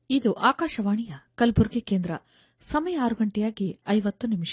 ಇದು ಆಕಾಶವಾಣಿಯ ಕಲಬುರಗಿ ಕೇಂದ್ರ ಸಮಯ ಆರು ಗಂಟೆಯಾಗಿ ಐವತ್ತು ನಿಮಿಷ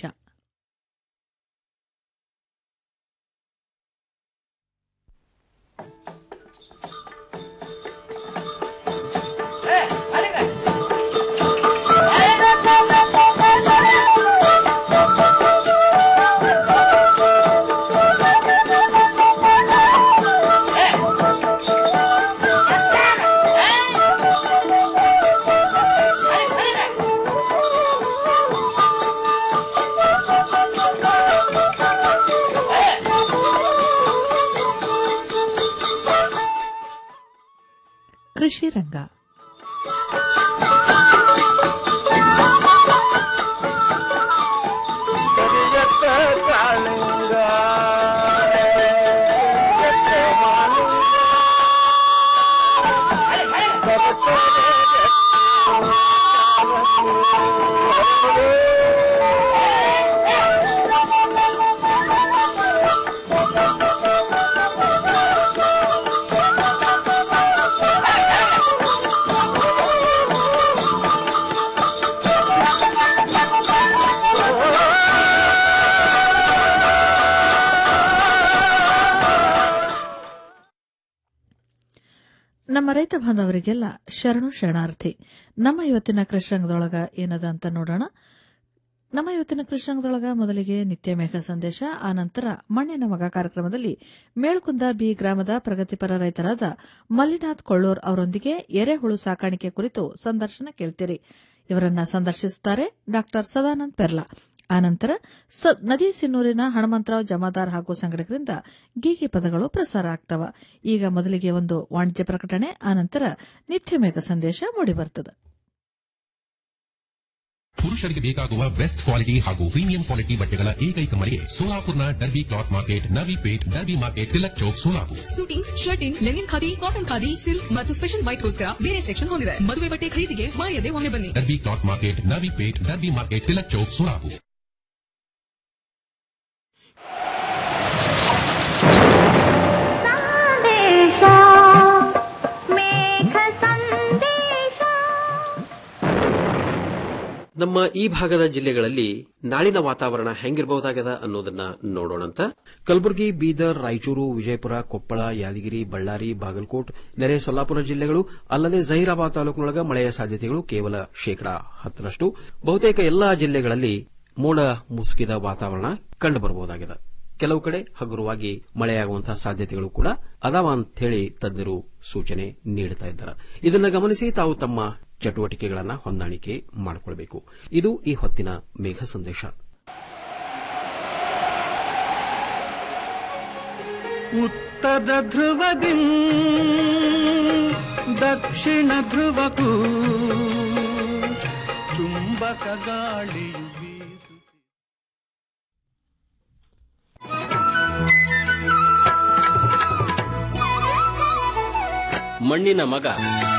ಕೃಷಿ ರಂಗ ನಮ್ಮ ರೈತ ಬಾಂಧವರಿಗೆಲ್ಲ ಶರಣು ಶರಣಾರ್ಥಿ ನಮ್ಮ ಇವತ್ತಿನ ಕೃಷ್ಣರಂಗದೊಳಗ ಏನದ ಅಂತ ನೋಡೋಣ ನಮ್ಮ ಇವತ್ತಿನ ಕೃಷ್ಣರಂಗದೊಳಗ ಮೊದಲಿಗೆ ನಿತ್ಯ ಮೇಘ ಸಂದೇಶ ಆ ನಂತರ ಮಣ್ಣಿನ ಮಗ ಕಾರ್ಯಕ್ರಮದಲ್ಲಿ ಮೇಳ್ಕುಂದ ಬಿ ಗ್ರಾಮದ ಪ್ರಗತಿಪರ ರೈತರಾದ ಮಲ್ಲಿನಾಥ್ ಕೊಳ್ಳೂರ್ ಅವರೊಂದಿಗೆ ಎರೆಹುಳು ಸಾಕಾಣಿಕೆ ಕುರಿತು ಸಂದರ್ಶನ ಕೇಳ್ತೀರಿ ಇವರನ್ನ ಸಂದರ್ಶಿಸುತ್ತಾರೆ ಡಾ ಸದಾನಂದ್ ಪೆರ್ಲಾ ಆನಂತರ ನದಿ ಸಿನ್ನೂರಿನ ಹನುಮಂತರಾವ್ ಜಮಾದಾರ್ ಹಾಗೂ ಸಂಘಟಕರಿಂದ ಗೀಗಿ ಪದಗಳು ಪ್ರಸಾರ ಆಗ್ತವ ಈಗ ಮೊದಲಿಗೆ ಒಂದು ವಾಣಿಜ್ಯ ಪ್ರಕಟಣೆ ಆನಂತರ ನಿತ್ಯ ಮೇಘ ಸಂದೇಶ ಮೂಡಿಬರ್ತದೆ ಪುರುಷರಿಗೆ ಬೇಕಾಗುವ ಬೆಸ್ಟ್ ಕ್ವಾಲಿಟಿ ಹಾಗೂ ಪ್ರೀಮಿಯಂ ಕ್ವಾಲಿಟಿ ಬಟ್ಟೆಗಳ ಏಕೈಕ ಮಳಿಗೆ ಸೋಲಾಪುರ್ನ Derby cloth market Navi Peth Derby market Tilak Chowk Solapur suitings shirting linen khadi cotton khadi silk ಮತ್ತು ಸ್ಪೆಷಲ್ ವೈಟ್ಗೋಸ್ಕರ ಬೇರೆ ಸೆಕ್ಷನ್ ಹೊಂದಿದೆ ಮದುವೆ ಬಟ್ಟೆ ಖರೀದಿಗೆ ಮಾಯದೆ ಒಮ್ಮೆ ಬನ್ನಿ Derby cloth market Navi Peth Derby market Tilak Chowk Solapur ಸಂದೇಶ ಮೇಘ ಸಂದೇಶ ನಮ್ಮ ಈ ಭಾಗದ ಜಿಲ್ಲೆಗಳಲ್ಲಿ ನಾಳಿನ ವಾತಾವರಣ ಹೆಂಗಿರಬಹುದಾಗದ ಅನ್ನೋದನ್ನ ನೋಡೋಣಂತ ಕಲಬುರಗಿ ಬೀದರ್ ರಾಯಚೂರು ವಿಜಯಪುರ ಕೊಪ್ಪಳ ಯಾದಗಿರಿ ಬಳ್ಳಾರಿ ಬಾಗಲಕೋಟ್ ನೆರೆ ಸೊಲ್ಲಾಪುರ ಜಿಲ್ಲೆಗಳು ಅಲ್ಲದೆ ಜಹೀರಾಬಾದ್ ತಾಲೂಕಿನೊಳಗ ಮಳೆಯ ಸಾಧ್ಯತೆಗಳು ಕೇವಲ ಶೇಕಡಾ ಹತ್ತರಷ್ಟು ಬಹುತೇಕ ಎಲ್ಲಾ ಜಿಲ್ಲೆಗಳಲ್ಲಿ ಮೋಡ ಮುಸುಕಿದ ವಾತಾವರಣ ಕಂಡುಬರಬಹುದಾಗಿದೆ ಕೆಲವು ಕಡೆ ಹಗುರವಾಗಿ ಮಳೆಯಾಗುವಂತಹ ಸಾಧ್ಯತೆಗಳು ಕೂಡ ಅದಾವ ಅಂತ ಹೇಳಿ ತಜ್ಞರು ಸೂಚನೆ ನೀಡುತ್ತಾ ಇದ್ದಾರೆ ಇದನ್ನು ಗಮನಿಸಿ ತಾವು ತಮ್ಮ ಚಟುವಟಿಕೆಗಳನ್ನ ಹೊಂದಾಣಿಕೆ ಮಾಡಿಕೊಳ್ಳಬೇಕು ಇದು ಈ ಹೊತ್ತಿನ ಮೇಘ ಸಂದೇಶ ಉತ್ತರ ಧ್ರುವದಿ ದಕ್ಷಿಣ ಧ್ರುವಕ್ಕೂ ಚುಂಬಕ ಗಾಳಿಯು ಬೀಸುತ್ತಿದೆ ಮಣ್ಣಿನ ಮಗ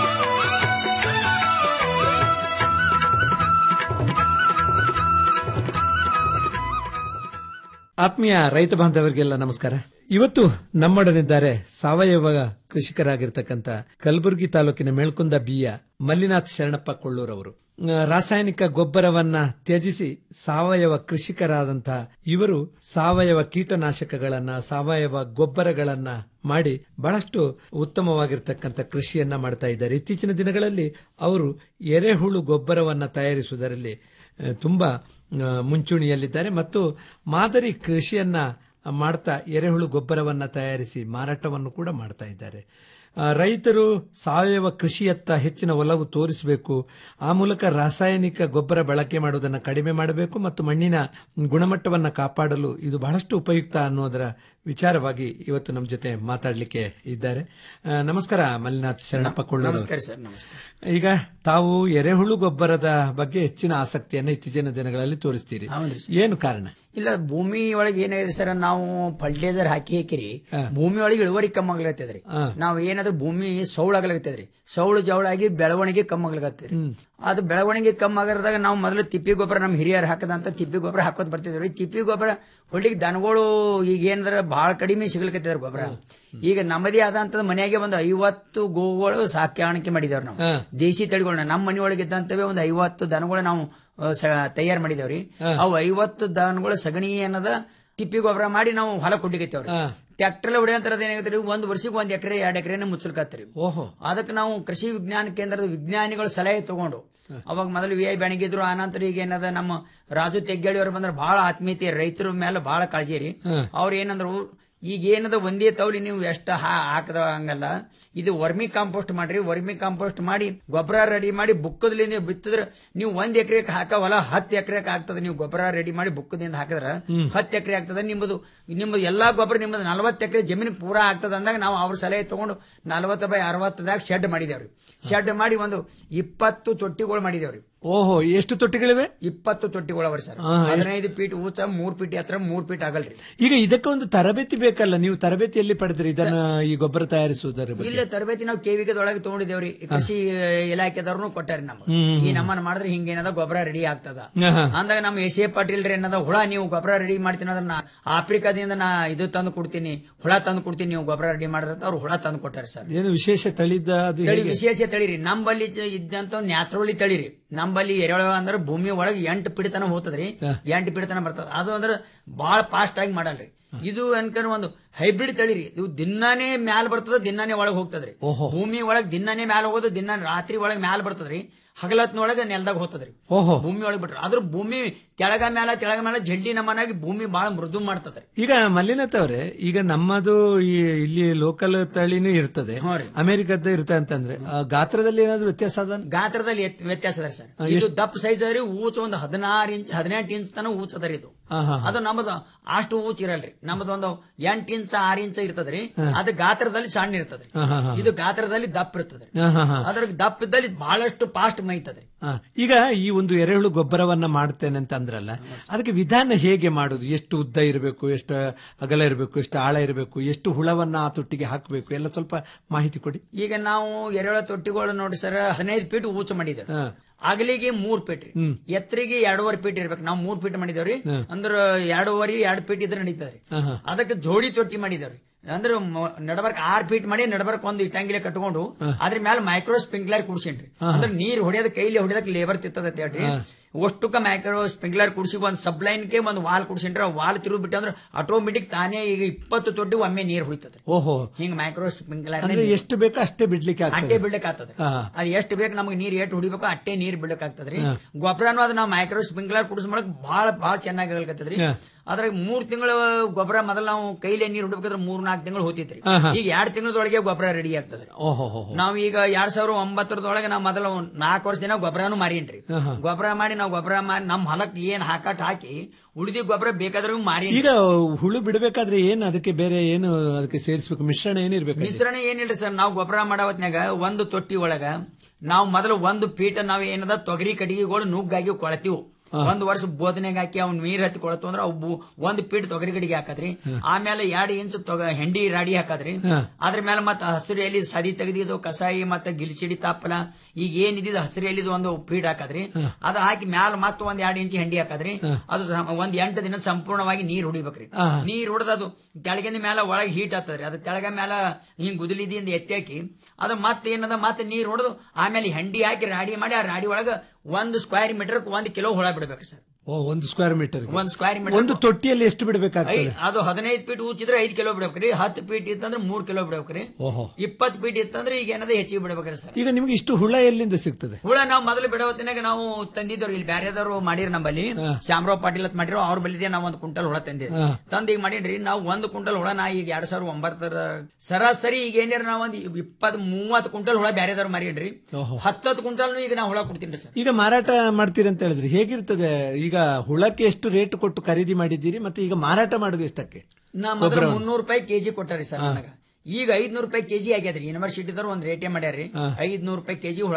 ಆತ್ಮೀಯ ರೈತ ಬಾಂಧವರಿಗೆಲ್ಲ ನಮಸ್ಕಾರ ಇವತ್ತು ನಮ್ಮೊಡನಿದ್ದಾರೆ ಸಾವಯವ ಕೃಷಿಕರಾಗಿರ್ತಕ್ಕಂಥ ಕಲಬುರಗಿ ತಾಲೂಕಿನ ಮೇಳ್ಕುಂದ ಬಿಯ ಮಲ್ಲಿನಾಥ್ ಶರಣಪ್ಪ ಕೊಳ್ಳೂರ್ ಅವರು ಆ, ರಾಸಾಯನಿಕ ಗೊಬ್ಬರವನ್ನ ತ್ಯಜಿಸಿ ಸಾವಯವ ಕೃಷಿಕರಾದಂತಹ ಇವರು ಸಾವಯವ ಕೀಟನಾಶಕಗಳನ್ನ ಸಾವಯವ ಗೊಬ್ಬರಗಳನ್ನ ಮಾಡಿ ಬಹಳಷ್ಟು ಉತ್ತಮವಾಗಿರ್ತಕ್ಕಂಥ ಕೃಷಿಯನ್ನ ಮಾಡ್ತಾ ಇದ್ದಾರೆ ಇತ್ತೀಚಿನ ದಿನಗಳಲ್ಲಿ ಅವರು ಎರೆಹುಳು ಗೊಬ್ಬರವನ್ನ ತಯಾರಿಸುವುದರಲ್ಲಿ ಆ, ತುಂಬಾ ಆ, ಮುಂಚೂಣಿಯಲ್ಲಿದ್ದಾರೆ ಮತ್ತು ಮಾದರಿ ಕೃಷಿಯನ್ನ ಮಾಡ್ತಾ ಎರೆಹುಳು ಗೊಬ್ಬರವನ್ನ ತಯಾರಿಸಿ ಮಾರಾಟವನ್ನು ಕೂಡ ಮಾಡ್ತಾ ಇದ್ದಾರೆ ಆ, ರೈತರು ಸಾವಯವ ಕೃಷಿಯತ್ತ ಹೆಚ್ಚಿನ ಒಲವು ತೋರಿಸಬೇಕು ಆ ಮೂಲಕ ರಾಸಾಯನಿಕ ಗೊಬ್ಬರ ಬಳಕೆ ಮಾಡುವುದನ್ನು ಕಡಿಮೆ ಮಾಡಬೇಕು ಮತ್ತು ಮಣ್ಣಿನ ಗುಣಮಟ್ಟವನ್ನು ಕಾಪಾಡಲು ಇದು ಬಹಳಷ್ಟು ಉಪಯುಕ್ತ ಅನ್ನೋದರ ವಿಚಾರವಾಗಿ ಇವತ್ತು ನಮ್ಮ ಜೊತೆ ಮಾತಾಡಲಿಕ್ಕೆ ಇದ್ದಾರೆ ಆ, ನಮಸ್ಕಾರ ಮಲ್ಲಿನಾಥ್ ಶರಣಪ್ಪ ಕೊಳ್ಳೂರು ನಮಸ್ಕಾರ ಸರ್ ನಮಸ್ಕಾರ ಈಗ ತಾವು ಎರೆಹುಳು ಗೊಬ್ಬರದ ಬಗ್ಗೆ ಹೆಚ್ಚಿನ ಆಸಕ್ತಿಯನ್ನು ಇತ್ತೀಚಿನ ದಿನಗಳಲ್ಲಿ ತೋರಿಸ್ತೀರಿ ಹೌದ್ರಿ ಸರ್. ಏನು ಕಾರಣ ಇಲ್ಲ ಭೂಮಿ ಒಳಗೆ ಏನಾಗಿದೆ ಸರ್ ನಾವು ಫರ್ಟಿಲೈಸರ್ ಹಾಕಿ ಹಾಕಿರಿ ಭೂಮಿ ಒಳಗೆ ಇಳುವರಿ ಕಮ್ಮಿ ಆಗ್ಲತ್ತದ್ರಿ ನಾವು ಏನಾದ್ರೂ ಭೂಮಿ ಸೌಳಾಗ್ಲತ್ತದ್ರಿ ಸೌಳು ಜವಳಾಗಿ ಬೆಳವಣಿಗೆ ಕಮ್ಮಿ ಆಗ್ಲತ್ತದ್ರಿ ಅದು ಬೆಳವಣಿಗೆ ಕಮ್ಮಿ ಆಗಿರದಾಗ ನಾವು ಮೊದಲು ತಿಪ್ಪಿ ಗೊಬ್ಬರ ನಮ್ಮ ಹಿರಿಯರು ಹಾಕದಂತ ತಿಪ್ಪಿ ಗೊಬ್ಬರ ಹಾಕೋದ್ ಬರ್ತಿದ್ವಿ ತಿಪ್ಪಿ ಗೊಬ್ಬರ ಹೊಳ್ಳಿಗೆ ದನಗಳು ಈಗ ಏನಂದ್ರೆ ಬಹಳ ಕಡಿಮೆ ಸಿಗ್ಲಿಕತ್ತಿದಾರೆ ಗೊಬ್ಬರ ಈಗ ನಮ್ಮದೇ ಆದಂತದ ಮನೆಯಾಗೆ ಒಂದು ಐವತ್ತು ಗೋಗಳು ಸಾಕಾಣಿಕೆ ಮಾಡಿದೇವ್ರಿ ನಾವು ದೇಸಿ ತಳಿಗಳನ್ನ ನಮ್ಮ ಮನೆಯೊಳಗೆ ಇದ್ದಂತವೇ ಒಂದು ಐವತ್ತು ದನಗಳು ನಾವು ತಯಾರು ಮಾಡಿದೇವ್ರಿ ಅವು ಐವತ್ತು ದನಗಳ ಸಗಣಿ ಅನ್ನದ ತಿಪ್ಪಿ ಗೊಬ್ಬರ ಮಾಡಿ ನಾವು ಹೊಲ ಕೊಡ್ಲಿಕತ್ತೇವ್ರಿ ಟ್ರ್ಯಾಕ್ಟರ್ ಹೊಡೆಯಂತರದ ಏನಾಗತ್ರಿ ಒಂದ್ ವರ್ಷಕ್ಕೆ ಒಂದ್ ಎಕರೆ ಎರಡ್ ಎಕರೆನ ಮುಚ್ಚಲ್ಕತ್ರಿ ಓಹೋ ಅದಕ್ಕೆ ನಾವು ಕೃಷಿ ವಿಜ್ಞಾನ ಕೇಂದ್ರದ ವಿಜ್ಞಾನಿಗಳ ಸಲಹೆ ತಗೊಂಡು ಅವಾಗ ಮೊದಲು ವಿ ಐ ಬೆಣಗಿದ್ರು ಆನಂತರ ಈಗ ಏನದ ನಮ್ಮ ರಾಜು ತೆಗ್ಗಾಳಿ ಅವ್ರು ಬಂದ್ರೆ ಬಹಳ ಆತ್ಮೀಯತೆ ರೈತರ ಮೇಲೆ ಬಹಳ ಕಾಳಜಿ ರೀ ಅವ್ರು ಏನಂದ್ರು ಈಗ ಏನದ ಒಂದೇ ತೌಲಿ ನೀವು ಎಷ್ಟ ಹಾಕದ ಹಂಗಲ್ಲ ಇದು ವರ್ಮಿ ಕಾಂಪೋಸ್ಟ್ ಮಾಡ್ರಿ ವರ್ಮಿ ಕಾಂಪೋಸ್ಟ್ ಮಾಡಿ ಗೊಬ್ಬರ ರೆಡಿ ಮಾಡಿ ಬುಕ್ಕದ್ಲಿಂದ ಬಿತ್ತಿದ್ರೆ ನೀವು ಒಂದ್ ಎಕರೆಗೆ ಹಾಕ ಹೊಲ ಹತ್ತು ಎಕರೆಗೆ ಆಗ್ತದೆ ನೀವು ಗೊಬ್ಬರ ರೆಡಿ ಮಾಡಿ ಬುಕ್ಕದಿಂದ ಹಾಕಿದ್ರ ಹತ್ತು ಎಕರೆ ಆಗ್ತದೆ ನಿಮ್ಮದು ನಿಮ್ಮದು ಎಲ್ಲಾ ಗೊಬ್ಬರ ನಿಮ್ಮದು ನಲವತ್ತು ಎಕರೆ ಜಮೀನು ಪೂರಾ ಆಗ್ತದ ಅಂದಾಗ ನಾವು ಅವ್ರ ಸಲಹೆ ತಗೊಂಡು ನಲವತ್ತು ಬೈ ಅರವತ್ತದಾಗ ಶೆಡ್ ಮಾಡಿದೇವ್ರಿ ಶೆಡ್ ಮಾಡಿ ಒಂದು ಇಪ್ಪತ್ತು ತೊಟ್ಟಿಗಳು ಮಾಡಿದೇವ್ರಿ ಓಹೋ ಎಷ್ಟು ತೊಟ್ಟಿಗಳಿವೆ ಇಪ್ಪತ್ತು ತೊಟ್ಟಿಗಳು ಅವರಿ ಸರ್ ಹಾ, ಎಷ್ಟು? ಹದಿನೈದು ಫೀಟ್ ಊಚ ಮೂರ್ ಫೀಟ್ ಹತ್ರ ಮೂರ್ ಫೀಟ್ ಆಗಲ್ರಿ ಈಗ ಇದಕ್ಕೆ ಒಂದು ತರಬೇತಿ ಬೇಕಲ್ಲ ನೀವು ತರಬೇತಿಯಲ್ಲಿ ಪಡೆದ್ರಿ ಇದನ್ನ ಈ ಗೊಬ್ಬರ ತಯಾರಿಸುವುದರ ಬಗ್ಗೆ ಇಲ್ಲೇ ತರಬೇತಿ ನಾವು ಕೆವಿಕದೊಳಗೆ ತಗೊಂಡಿದ್ದೇವ್ರಿ ಕೃಷಿ ಇಲಾಖೆದವ್ರನ್ನು ಕೊಟ್ಟಾರಿ ನಮ್ಮ ಹ್ಮ್. ಈ ನಮ್ಮನ್ನ ಮಾಡಿದ್ರೆ ಹಿಂಗೇನದ ಗೊಬ್ಬರ ರೆಡಿ ಆಗ್ತದ ಆಹಾ. ಅಂದಾಗ ನಮ್ಮ ಎಸ್ ಎ ಪಾಟೀಲ್ ರೀ ಏನದ ಹುಳ ನೀವು ಗೊಬ್ಬರ ರೆಡಿ ಮಾಡ್ತೀನಿ ಅಂದ್ರೆ ನಾ ಆಫ್ರಿಕಾದಿಂದ ನಾ ಇದು ತಂದು ಕೊಡ್ತೀನಿ ಹುಳ ತಂದು ಕೊಡ್ತೀನಿ ನೀವು ಗೊಬ್ಬರ ರೆಡಿ ಮಾಡಿದ್ರೆ ಅಂತ ಅವ್ರು ಹುಳ ತಂದು ಕೊಟ್ಟಾರೆ ಸರ್ ಏನು ವಿಶೇಷ ತಳಿದ ಅದು ತಳಿ ಹೇಗೆ? ವಿಶೇಷ ತಳಿರಿ ನಂಬಲ್ಲಿ ಜ- ಇದ್ದಂತ ನ್ಯಾಚುರಲಿ ತಳಿರಿ ನಂಬಲ್ಲಿ ಎರೆಹುಳ ಅಂದ್ರೆ ಭೂಮಿ ಒಳಗೆ ಎಂಟು ಪಿಡಿತನ ಹೋಗ್ತದ್ರಿ ಎಂಟು ಪಿಡಿತನ ಬರ್ತದ ಅದು ಅಂದ್ರೆ ಬಹಳ ಫಾಸ್ಟ್ ಆಗಿ ಮಾಡಲ್ರಿ ಇದು ಅನ್ಕೊಂಡ್ ಒಂದು ಹೈಬ್ರಿಡ್ ತಳಿರಿ ಇದು ದಿನಾನೇ ಮ್ಯಾಲ ಬರ್ತದ ದಿನಾನೇ ಒಳಗೆ ಹೋಗ್ತದ್ರಿ ಭೂಮಿ ಒಳಗೆ ದಿನಾನೇ ಮ್ಯಾಲ ಹೋಗೋದು ದಿನ ರಾತ್ರಿ ಒಳಗೆ ಮ್ಯಾಲ ಬರ್ತದ್ರಿ ಹಗಲತ್ನೊಳಗೆ ನೆಲದಾಗ ಹೋಗ್ತದ್ರಿ ಓಹೋ ಭೂಮಿ ಒಳಗೆ ಬಿಟ್ರೆ ಅದ್ರ ಭೂಮಿ ಕೆಳಗ ಮ್ಯಾಲ ತೆಳಗ ಮ್ಯಾಲ ಜಲ್ಡಿ ನಮ್ಮನಾಗಿ ಭೂಮಿ ಬಹಳ ಮೃದು ಮಾಡ್ತದ್ರಿ ಈಗ ಮಲ್ಲಿನಾಥ್ ಅವರೇ ಈಗ ನಮ್ಮದು ಈ ಇಲ್ಲಿ ಲೋಕಲ್ ತಳಿನೂ ಇರ್ತದೆ ಅಮೆರಿಕದ ಇರ್ತದೆ ಅಂತಂದ್ರೆ ಆ, ಗಾತ್ರದಲ್ಲಿ ಏನಾದ್ರು ವ್ಯತ್ಯಾಸ ಅದ ಗಾತ್ರದಲ್ಲಿ ಎತ್- ವ್ಯತ್ಯಾಸ ಅದ ಸರ್ ಹಾ, ಇದು ಎಷ್ಟ್- ದಪ್ಪ ಸೈಜ್ ಅದ್ರಿ ಊಚ ಒಂದು ಹದಿನಾರು ಇಂಚ್ ಹದಿನೆಂಟು ಇಂಚ್ ತನ ಊಚ ಅದರಿ ಇದು ಹಾ, ಹಾ, ಹಾ. ಅದು ನಮ್ಮದು ಅಷ್ಟು ಊಚ ಇರಲ್ರಿ ನಮ್ಮದು ಒಂದು ಎಂಟು ಇಂಚ ಆರು ಇಂಚ ಇರ್ತದ್ರಿ ಅದು ಗಾತ್ರದಲ್ಲಿ ಸಣ್ಣ ಇರ್ತದ್ರಿ ಹಾ, ಹಾ, ಹಾ. ಇದು ಗಾತ್ರದಲ್ಲಿ ದಪ್ಪ ಇರ್ತದ್ರಿ ಹಾ, ಹಾ, ಹಾ. ಅದ್ರ ದಪ್ಪ ಇದ್ದಲ್ಲಿ ಬಹಳಷ್ಟು ಫಾಸ್ಟ್ ಮೈತದ್ರಿ ಆ, ಈಗ ಈ ಒಂದು ಎರೆಹುಳು ಗೊಬ್ಬರವನ್ನ ಮಾಡ್ತೇನೆ ಅಂತ ಅಂದ್ರಲ್ಲ ಅದಕ್ಕೆ ವಿಧಾನ ಹೇಗೆ ಮಾಡುದು ಎಷ್ಟು ಉದ್ದ ಇರಬೇಕು ಎಷ್ಟು ಅಗಲ ಇರಬೇಕು ಎಷ್ಟು ಆಳ ಇರಬೇಕು ಎಷ್ಟು ಹುಳವನ್ನ ಆ ತೊಟ್ಟಿಗೆ ಹಾಕಬೇಕು ಎಲ್ಲ ಸ್ವಲ್ಪ ಮಾಹಿತಿ ಕೊಡಿ ಈಗ ನಾವು ಎರೆಹುಳ ತೊಟ್ಟಿಗಳು ನೋಡಿ ಸರ್ ಹದಿನೈದು ಫೀಟ್ ಊಚ ಮಾಡಿದ್ದೇವೆ ಹಾ. ಅಗಲಿಗೆ ಮೂರ್ ಫೀಟ್ ರೀ ಹ್ಮ್. ಎತ್ತರಿಗೆ ಎರಡೂವರೆ ಫೀಟ್ ಇರ್ಬೇಕು ನಾವು ಮೂರ್ ಫೀಟ್ ಮಾಡಿದೇವ್ರಿ ಹಾ. ಅಂದ್ರ ಎರಡೂವರೆ ಎರಡು ಫೀಟ್ ಇದ್ರೆ ನಡೀತದ್ರಿ ಹಾ, ಹಾ. ಅದಕ್ಕೆ ಜೋಡಿ ತೊಟ್ಟಿ ಮಾಡಿದೇವ್ರಿ ಅಂದ್ರೆ ಮ- ನಡಬರ್ಕ್ ಆರ್ ಫೀಟ್ ಮಾಡಿ ನಡಬರ್ಕ್ ಒಂದು ಇಟ್ಟಂಗಿಲೆ ಕಟ್ಕೊಂಡು ಅದ್ರ ಮೇಲೆ ಮೈಕ್ರೋ ಸ್ಪ್ರಿಂಕ್ಲರ್ ಕುಡ್ಸೇನ್ರಿ ಅಂದ್ರೆ ನೀರ್ ಹೊಡೆಯೋದ್ ಕೈಲಿ ಹೊಡೆಯೋದಕ್ಕೆ ಲೇಬರ್ ತಿತ್ತದ ಹೇಳ್ರಿ ಅಷ್ಟಕ್ಕ ಮೈಕ್ರೋ ಸ್ಪ್ರಿಂಕ್ಲರ್ ಕುಡ್ಸಿ ಒಂದ್ ಸಬ್ ಲೈನ್ಗೆ ಒಂದು ವಾಲ್ ಕುಡ್ಸೇನ್ರಿ ಆ ವಾಲ್ ತಿರುಗಿ ಬಿಟ್ಟು ಅಂದ್ರೆ ಆಟೋಮೆಟಿಕ್ ತಾನೇ ಈಗ ಇಪ್ಪತ್ತು ತೊಟ್ಟಿ ಒಮ್ಮೆ ನೀರ್ ಹೊಡಿತದ್ರಿ ಓಹೋ ಹಿಂಗ್ ಮೈಕ್ರೋ ಸ್ಪ್ರಿಂಕ್ಲರ್ ಅಂದ್ರೆ ಎಷ್ಟು ಬೇಕೋ ಅಷ್ಟೇ ಬಿಡ್ಲಿಕ್ಕೆ ಅಟ್ಟೆ ಆಗ್ತದೆ ಬಿಡ್ಲಿಕ್ಕೆ ಆಗ್ತದೆ ಹಾ. ಅದ್ ಎಷ್ಟು ಬೇಕು ನಮಗೆ ನೀರ್ ಎಷ್ಟು ಹೊಡಿಬೇಕು ಅಟ್ಟೆ ನೀರ್ ಬಿಡ್ಲಿಕ್ಕೆ ಆಗ್ತದ್ರಿ ಹಾ. ಗೊಬ್ಬರನು ಅದು ನಾವು ಮೈಕ್ರೋ ಸ್ಪ್ರಿಂಕ್ಲರ್ ಕುಡಿಸ್ ಮಾಡಕ್ ಬಹಳ ಬಹಳ ಚೆನ್ನಾಗಿ ಆಗಲ್ಕತ್ತದ್ರಿ ಹಾ. ಅದ್ರಾಗ ಮೂರ್ ತಿಂಗಳ ಗೊಬ್ಬರ ಮೊದಲು ನಾವು ಕೈಲೇ ನೀರ್ ಹೊಡ್ಬೇಕಾದ್ರೆ ಮೂರ್ ನಾಲ್ಕು ತಿಂಗಳು ಹೋತಿತ್ರಿ ಹಾ, ಹಾ. ಈಗ ಎರಡ್ ತಿಂಗಳದೊಳಗೆ ಗೊಬ್ಬರ ರೆಡಿ ಆಗ್ತದ್ರಿ ಓಹೋ ಹೋ ನಾವು ಈಗ ಎರಡ್ ಸಾವಿರ ಒಂಬತ್ತರದೊಳಗೆ ನಾವು ಮೊದಲು ನಾಲ್ಕು ವರ್ಷ ದಿನ ಗೊಬ್ಬರನು ಮಾರೀನ್ರಿ ಹಾ, ಹಾ. ಗೊಬ್ಬರ ಮಾಡಿ ನಾವು ಗೊಬ್ಬರ ಮಾಡಿ ನಮ್ಮ ಹೊಲಕ್ಕೆ ಏನ್ ಹಾಕಟ್ ಹಾಕಿ ಉಳಿದಿ ಗೊಬ್ಬರ ಬೇಕಾದ್ರೂ ಮಾರಿ ಈಗ ಹುಳು ಬಿಡಬೇಕಾದ್ರೆ ಏನು ಅದಕ್ಕೆ ಬೇರೆ ಏನು ಅದಕ್ಕೆ ಸೇರಿಸಬೇಕು ಮಿಶ್ರಣ ಏನಿರ್ಬೇಕು ಮಿಶ್ರಣ ಏನಿಲ್ರಿ ಸರ್ ನಾವು ಗೊಬ್ಬರ ಮಾಡವತ್ನ್ಯಾಗ ಒಂದು ತೊಟ್ಟಿ ಒಳಗ ನಾವು ಮೊದಲು ಒಂದು ಫೀಟ್ ನಾವ್ ಏನದ ತೊಗರಿ ಕಟ್ಟಿಗೆಗಳು ನುಗ್ಗಾಗಿ ಕೊಳತೀವು ಒಂದ್ ವರ್ಷ ಬೋಧನೆಗೆ ಹಾಕಿ ಅವ್ನ ನೀರ್ ಹತ್ತಿ ಕೊಳತು ಅಂದ್ರೆ ಅವು ಬು- ಒಂದ್ ಫೀಟ್ ತೊಗರಿ ಕಟ್ಟಿಗೆ ಹಾಕದ್ರಿ ಆಮೇಲೆ ಎರಡು ಇಂಚ್ ತೊಗ ಹೆಂಡಿ ರಾಡಿ ಹಾಕದ್ರಿ ಅದ್ರ ಮೇಲೆ ಮತ್ತೆ ಹಸಿರು ಎಲಿ ಸದಿ ತೆಗೆದಿದ್ದು ಕಸಾಯಿ ಮತ್ತೆ ಗಿಲ್ಸಿಡಿ ತಾಪಲ ಈಗ ಏನಿದ್ದು ಹಸಿರು ಎಲಿದು ಒಂದು ಫೀಟ್ ಹಾಕದ್ರಿ ಅದು ಹಾಕಿ ಮ್ಯಾಲ ಮತ್ತೆ ಒಂದ್ ಎರಡು ಇಂಚ್ ಹೆಂಡಿ ಹಾಕದ್ರಿ ಅದು ಸ- ಒಂದ್ ಎಂಟು ದಿನ ಸಂಪೂರ್ಣವಾಗಿ ನೀರ್ ಹೊಡಿಬೇಕ್ರಿ ಹಾ. ನೀರ್ ಹೊಡೆದದು ತೆಳಗಿನ ಮೇಲೆ ಒಳಗೆ ಹೀಟ್ ಆಗ್ತದ್ರಿ ಅದು ತೆಳಗ ಮೇಲೆ ಹಿಂಗ್ ಗುದಲಿದಿಂದ ಎತ್ತಿ ಹಾಕಿ ಅದು ಮತ್ತೆ ಏನದ ಮತ್ತೆ ನೀರ್ ಹೊಡೆದು ಆಮೇಲೆ ಹೆಂಡಿ ಹಾಕಿ ರಾಡಿ ಮಾಡಿ ಆ ರಾಡಿ ಒಳಗ ಒಂದು ಸ್ಕ್ವೇರ್ ಮೀಟರ್ ಒಂದ್ ಕಿಲೋ ಹುಳ ಬಿಡ್ಬೇಕು ಸರ್ ಓ ಒಂದು ಸ್ಕ್ವೇರ್ ಮೀಟರ್ ಒಂದ್ ಸ್ಕ್ವೇರ್ ಮೀಟರ್ ಒಂದು ತೊಟ್ಟಿಯಲ್ಲಿ ಎಷ್ಟು ಬಿಡಬೇಕಾಗ್ತದೆ ಅದು ಹದಿನೈದು ಫೀಟ್ ಉಚ್ಚಿದ್ರೆ ಐದ್ ಕಿಲೋ ಬಿಡ್ಬೇಕ್ರಿ ಹತ್ತು ಫೀಟ್ ಇತ್ತಂದ್ರೆ ಮೂರ್ ಕಿಲೋ ಬಿಡ್ಬೇಕ್ರಿ ಓಹೋ ಇಪ್ಪತ್ತು ಫೀಟ್ ಇತ್ತಂದ್ರೆ ಈಗ ಏನದ ಹೆಚ್ಚಿಗೆ ಬಿಡ್ಬೇಕ್ರಿ ಸರ್ ಈಗ ನಿಮ್ಗೆ ಇಷ್ಟು ಹುಳ ಎಲ್ಲಿಂದ ಸಿಗ್ತದೆ ಹುಳ ನಾವು ಮೊದಲು ಬಿಡವತ್ತಿನಾಗ ನಾವು ತಂದಿದ್ದವ್ರು ಇಲ್ಲಿ ಬ್ಯಾರೆದವ್ರು ಮಾಡಿರಿ ನಮ್ಮಲ್ಲಿ ಶ್ಯಾಮರಾವ್ ಪಾಟೀಲ್ ಅಂತ ಮಾಡಿರೋ ಅವ್ರ ಬಲ್ಲಿದೆ ನಾವು ಒಂದು ಕುಂಟಲ್ ಹುಳ ತಂದಿದ್ವಿ ಹಾ. ತಂದು ಈಗ ಮಾಡೀನ್ರಿ ನಾವು ಒಂದು ಕುಂಟಲ್ ಹುಳ ನಾ ಈಗ ಎರಡ್ ಸಾವಿರದ ಒಂಬತ್ತರ ಸರಾಸರಿ ಈಗ ಏನಾರ ನಾವು ಒಂದು ಇಪ್ಪತ್ ಮೂವತ್ತು ಕುಂಟಲ್ ಹುಳ ಬ್ಯಾರೆದವ್ರು ಮಾರೀನ್ರಿ ಓಹೋ ಹತ್ತತ್ತು ಕುಂಟಲ್ ಈಗ ನಾ ಹುಳ ಕೊಡ್ತೀನಿ ಸರ್ ಈಗ ಮಾರಾಟ ಮಾಡ್ತೀರಿ ಅಂತ ಹೇಳಿದ್ರಿ ಹೇಗಿರ್ತದೆ ಈಗ ಹುಳಕ್ಕೆ ಎಷ್ಟು ರೇಟ್ ಕೊಟ್ಟು ಖರೀದಿ ಮಾಡಿದ್ದೀರಿ ಮತ್ತೆ ಈಗ ಮಾರಾಟ ಮಾಡೋದು ಎಷ್ಟಕ್ಕೆ ನಾ ಮೊದಲು ಮುನ್ನೂರು ರೂಪಾಯಿ ಕೆಜಿ ಕೊಟ್ಟಾರಿ ಸರ್ ನನಗ ಈಗ ಐದ್ನೂರು ರೂಪಾಯಿ ಕೆಜಿ ಆಗ್ಯದ್ರಿ ಯೂನಿವರ್ಸಿಟಿದವ್ರು ಒಂದ್ ರೇಟೇ ಮಾಡ್ಯಾರ್ರಿ ಐದ್ನೂರು ರೂಪಾಯಿ ಕೆಜಿ ಹುಳ